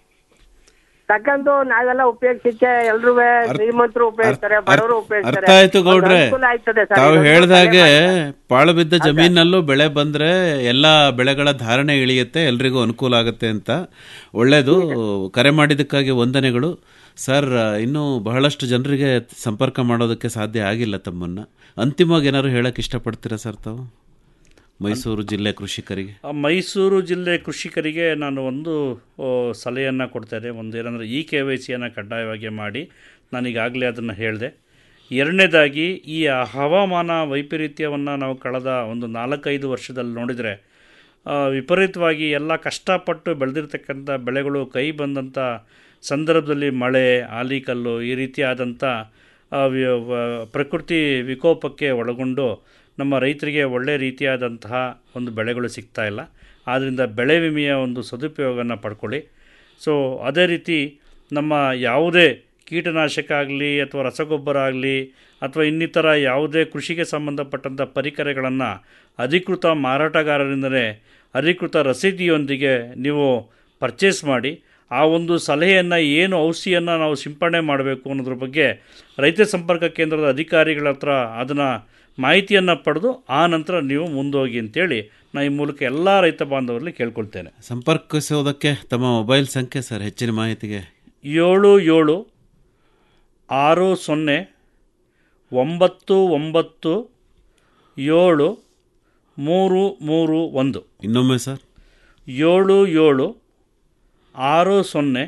ತಕ್ಕಂದು ನಾವೆಲ್ಲ ಉಪಯೋಗಿಸಿಕ್ಕೆ ಎಲ್ರೂ ಶ್ರೀಮಂತರು ಉಪಯೋಗಿಸ್ತಾರೆ ಬಡವರು ಉಪಯೋಗಿಸ್ತಾರೆ ಅರ್ಥ ಆಯ್ತು ಒಂದು ಗೌಡ್ರೆ ಅನುಕೂಲ ಆಯ್ತದೆ ಸರ್ ತಾವು ಇದೊಂದು ಹೇಳ್ದಾಗೆ ಕಲೆ ಪಾಳು ಬಿದ್ದ ಜಮೀನಲ್ಲೂ ಬೆಳೆ ಬಂದ್ರೆ ಎಲ್ಲಾ ಬೆಳೆಗಳ ಧಾರಣೆ ಇಳಿಯುತ್ತೆ ಎಲ್ರಿಗೂ ಅನುಕೂಲ ಆಗುತ್ತೆ ಅಂತ ಒಳ್ಳೇದು ಕರೆ ಮಾಡಿದ್ದಕ್ಕಾಗಿ ವಂದನೆಗಳು ಸರ್ ಇನ್ನೂ ಬಹಳಷ್ಟು ಜನರಿಗೆ ಸಂಪರ್ಕ ಮಾಡೋದಕ್ಕೆ ಸಾಧ್ಯ ಆಗಿಲ್ಲ ತಮ್ಮನ್ನ ಅಂತಿಮವಾಗಿ ಏನಾದ್ರು ಹೇಳಕ್ ಇಷ್ಟಪಡ್ತೀರಾ ಸರ್ ತಾವು ಮೈಸೂರು ಜಿಲ್ಲೆ ಕೃಷಿಕರಿಗೆ ಆ ಮೈಸೂರು ಜಿಲ್ಲೆ ಕೃಷಿಕರಿಗೆ ನಾನು ಒಂದು ಓ, ಸಲಹೆಯನ್ನು ಕೊಡ್ತೇನೆ ಒಂದು ಏನಂದರೆ ಇ ಕೆ ವೈ ಸಿಯನ್ನು ಕಡ್ಡಾಯವಾಗಿ ಮಾಡಿ ನಾನೀಗಾಗಲೇ ಅದನ್ನು ಹೇಳಿದೆ ಎರಡನೇದಾಗಿ ಈ ಹವಾಮಾನ ವೈಪರೀತ್ಯವನ್ನು ನಾವು ಕಳೆದ ಒಂದು ನಾಲ್ಕೈದು ವರ್ಷದಲ್ಲಿ ನೋಡಿದರೆ ಆ, ವಿಪರೀತವಾಗಿ ಎಲ್ಲ ಕಷ್ಟಪಟ್ಟು ಬೆಳೆದಿರ್ತಕ್ಕಂಥ ಬೆಳೆಗಳು ಕೈ ಬಂದಂಥ ಸಂದರ್ಭದಲ್ಲಿ ಮಳೆ ಆಲಿಕಲ್ಲು ಈ ರೀತಿಯಾದಂಥ ಆ, ವಿ- ವ- ಪ್ರಕೃತಿ ವಿಕೋಪಕ್ಕೆ ಒಳಗೊಂಡು ನಮ್ಮ ರೈತರಿಗೆ ಒಳ್ಳೆ ರೀತಿಯಾದಂತಹ ಒಂದು ಬೆಳೆಗಳು ಸಿಗ್ತಾ ಇಲ್ಲ ಆದ್ದರಿಂದ ಬೆಳೆ ವಿಮೆಯ ಒಂದು ಸದುಪಯೋಗನ ಪಡ್ಕೊಳ್ಳಿ ಸೊ ಅದೇ ರೀತಿ ನಮ್ಮ ಯಾವುದೇ ಕೀಟನಾಶಕ ಆಗಲಿ ಅಥವಾ ರಸಗೊಬ್ಬರ ಆಗಲಿ ಅಥವಾ ಇನ್ನಿತರ ಯಾವುದೇ ಕೃಷಿಗೆ ಸಂಬಂಧಪಟ್ಟಂಥ ಪರಿಕರಗಳನ್ನು ಅಧಿಕೃತ ಮಾರಾಟಗಾರರಿಂದಲೇ ಅಧಿಕೃತ ರಸೀದಿಯೊಂದಿಗೆ ನೀವು ಪರ್ಚೇಸ್ ಮಾಡಿ ಆ ಒಂದು ಸಲಹೆಯನ್ನು ಏನು ಔಷಧಿಯನ್ನು ನಾವು ಸಿಂಪಡಣೆ ಮಾಡಬೇಕು ಅನ್ನೋದ್ರ ಬಗ್ಗೆ ರೈತ ಸಂಪರ್ಕ ಕೇಂದ್ರದ ಅಧಿಕಾರಿಗಳ ಹತ್ರ ಅದನ್ನು ಮಾಹಿತಿಯನ್ನು ಪಡೆದು ಆ ನಂತರ ನೀವು ಮುಂದೋಗಿ ಅಂತೇಳಿ ನಾನು ಈ ಮೂಲಕ ಎಲ್ಲ ರೈತ ಬಾಂಧವರಲ್ಲಿ ಕೇಳ್ಕೊಳ್ತೇನೆ ಸಂಪರ್ಕಿಸೋದಕ್ಕೆ ತಮ್ಮ ಮೊಬೈಲ್ ಸಂಖ್ಯೆ ಸರ್ ಹೆಚ್ಚಿನ ಮಾಹಿತಿಗೆ ಏಳು ಏಳು ಆರು ಸೊನ್ನೆ ಒಂಬತ್ತು ಒಂಬತ್ತು ಏಳು ಮೂರು ಮೂರು ಒಂದು ಇನ್ನೊಮ್ಮೆ ಸರ್ ಏಳು ಏಳು ಆರು ಸೊನ್ನೆ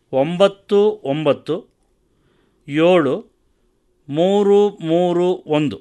ಒಂಬತ್ತು ಒಂಬತ್ತು ಏಳು ಮೂರು ಮೂರು ಒಂದು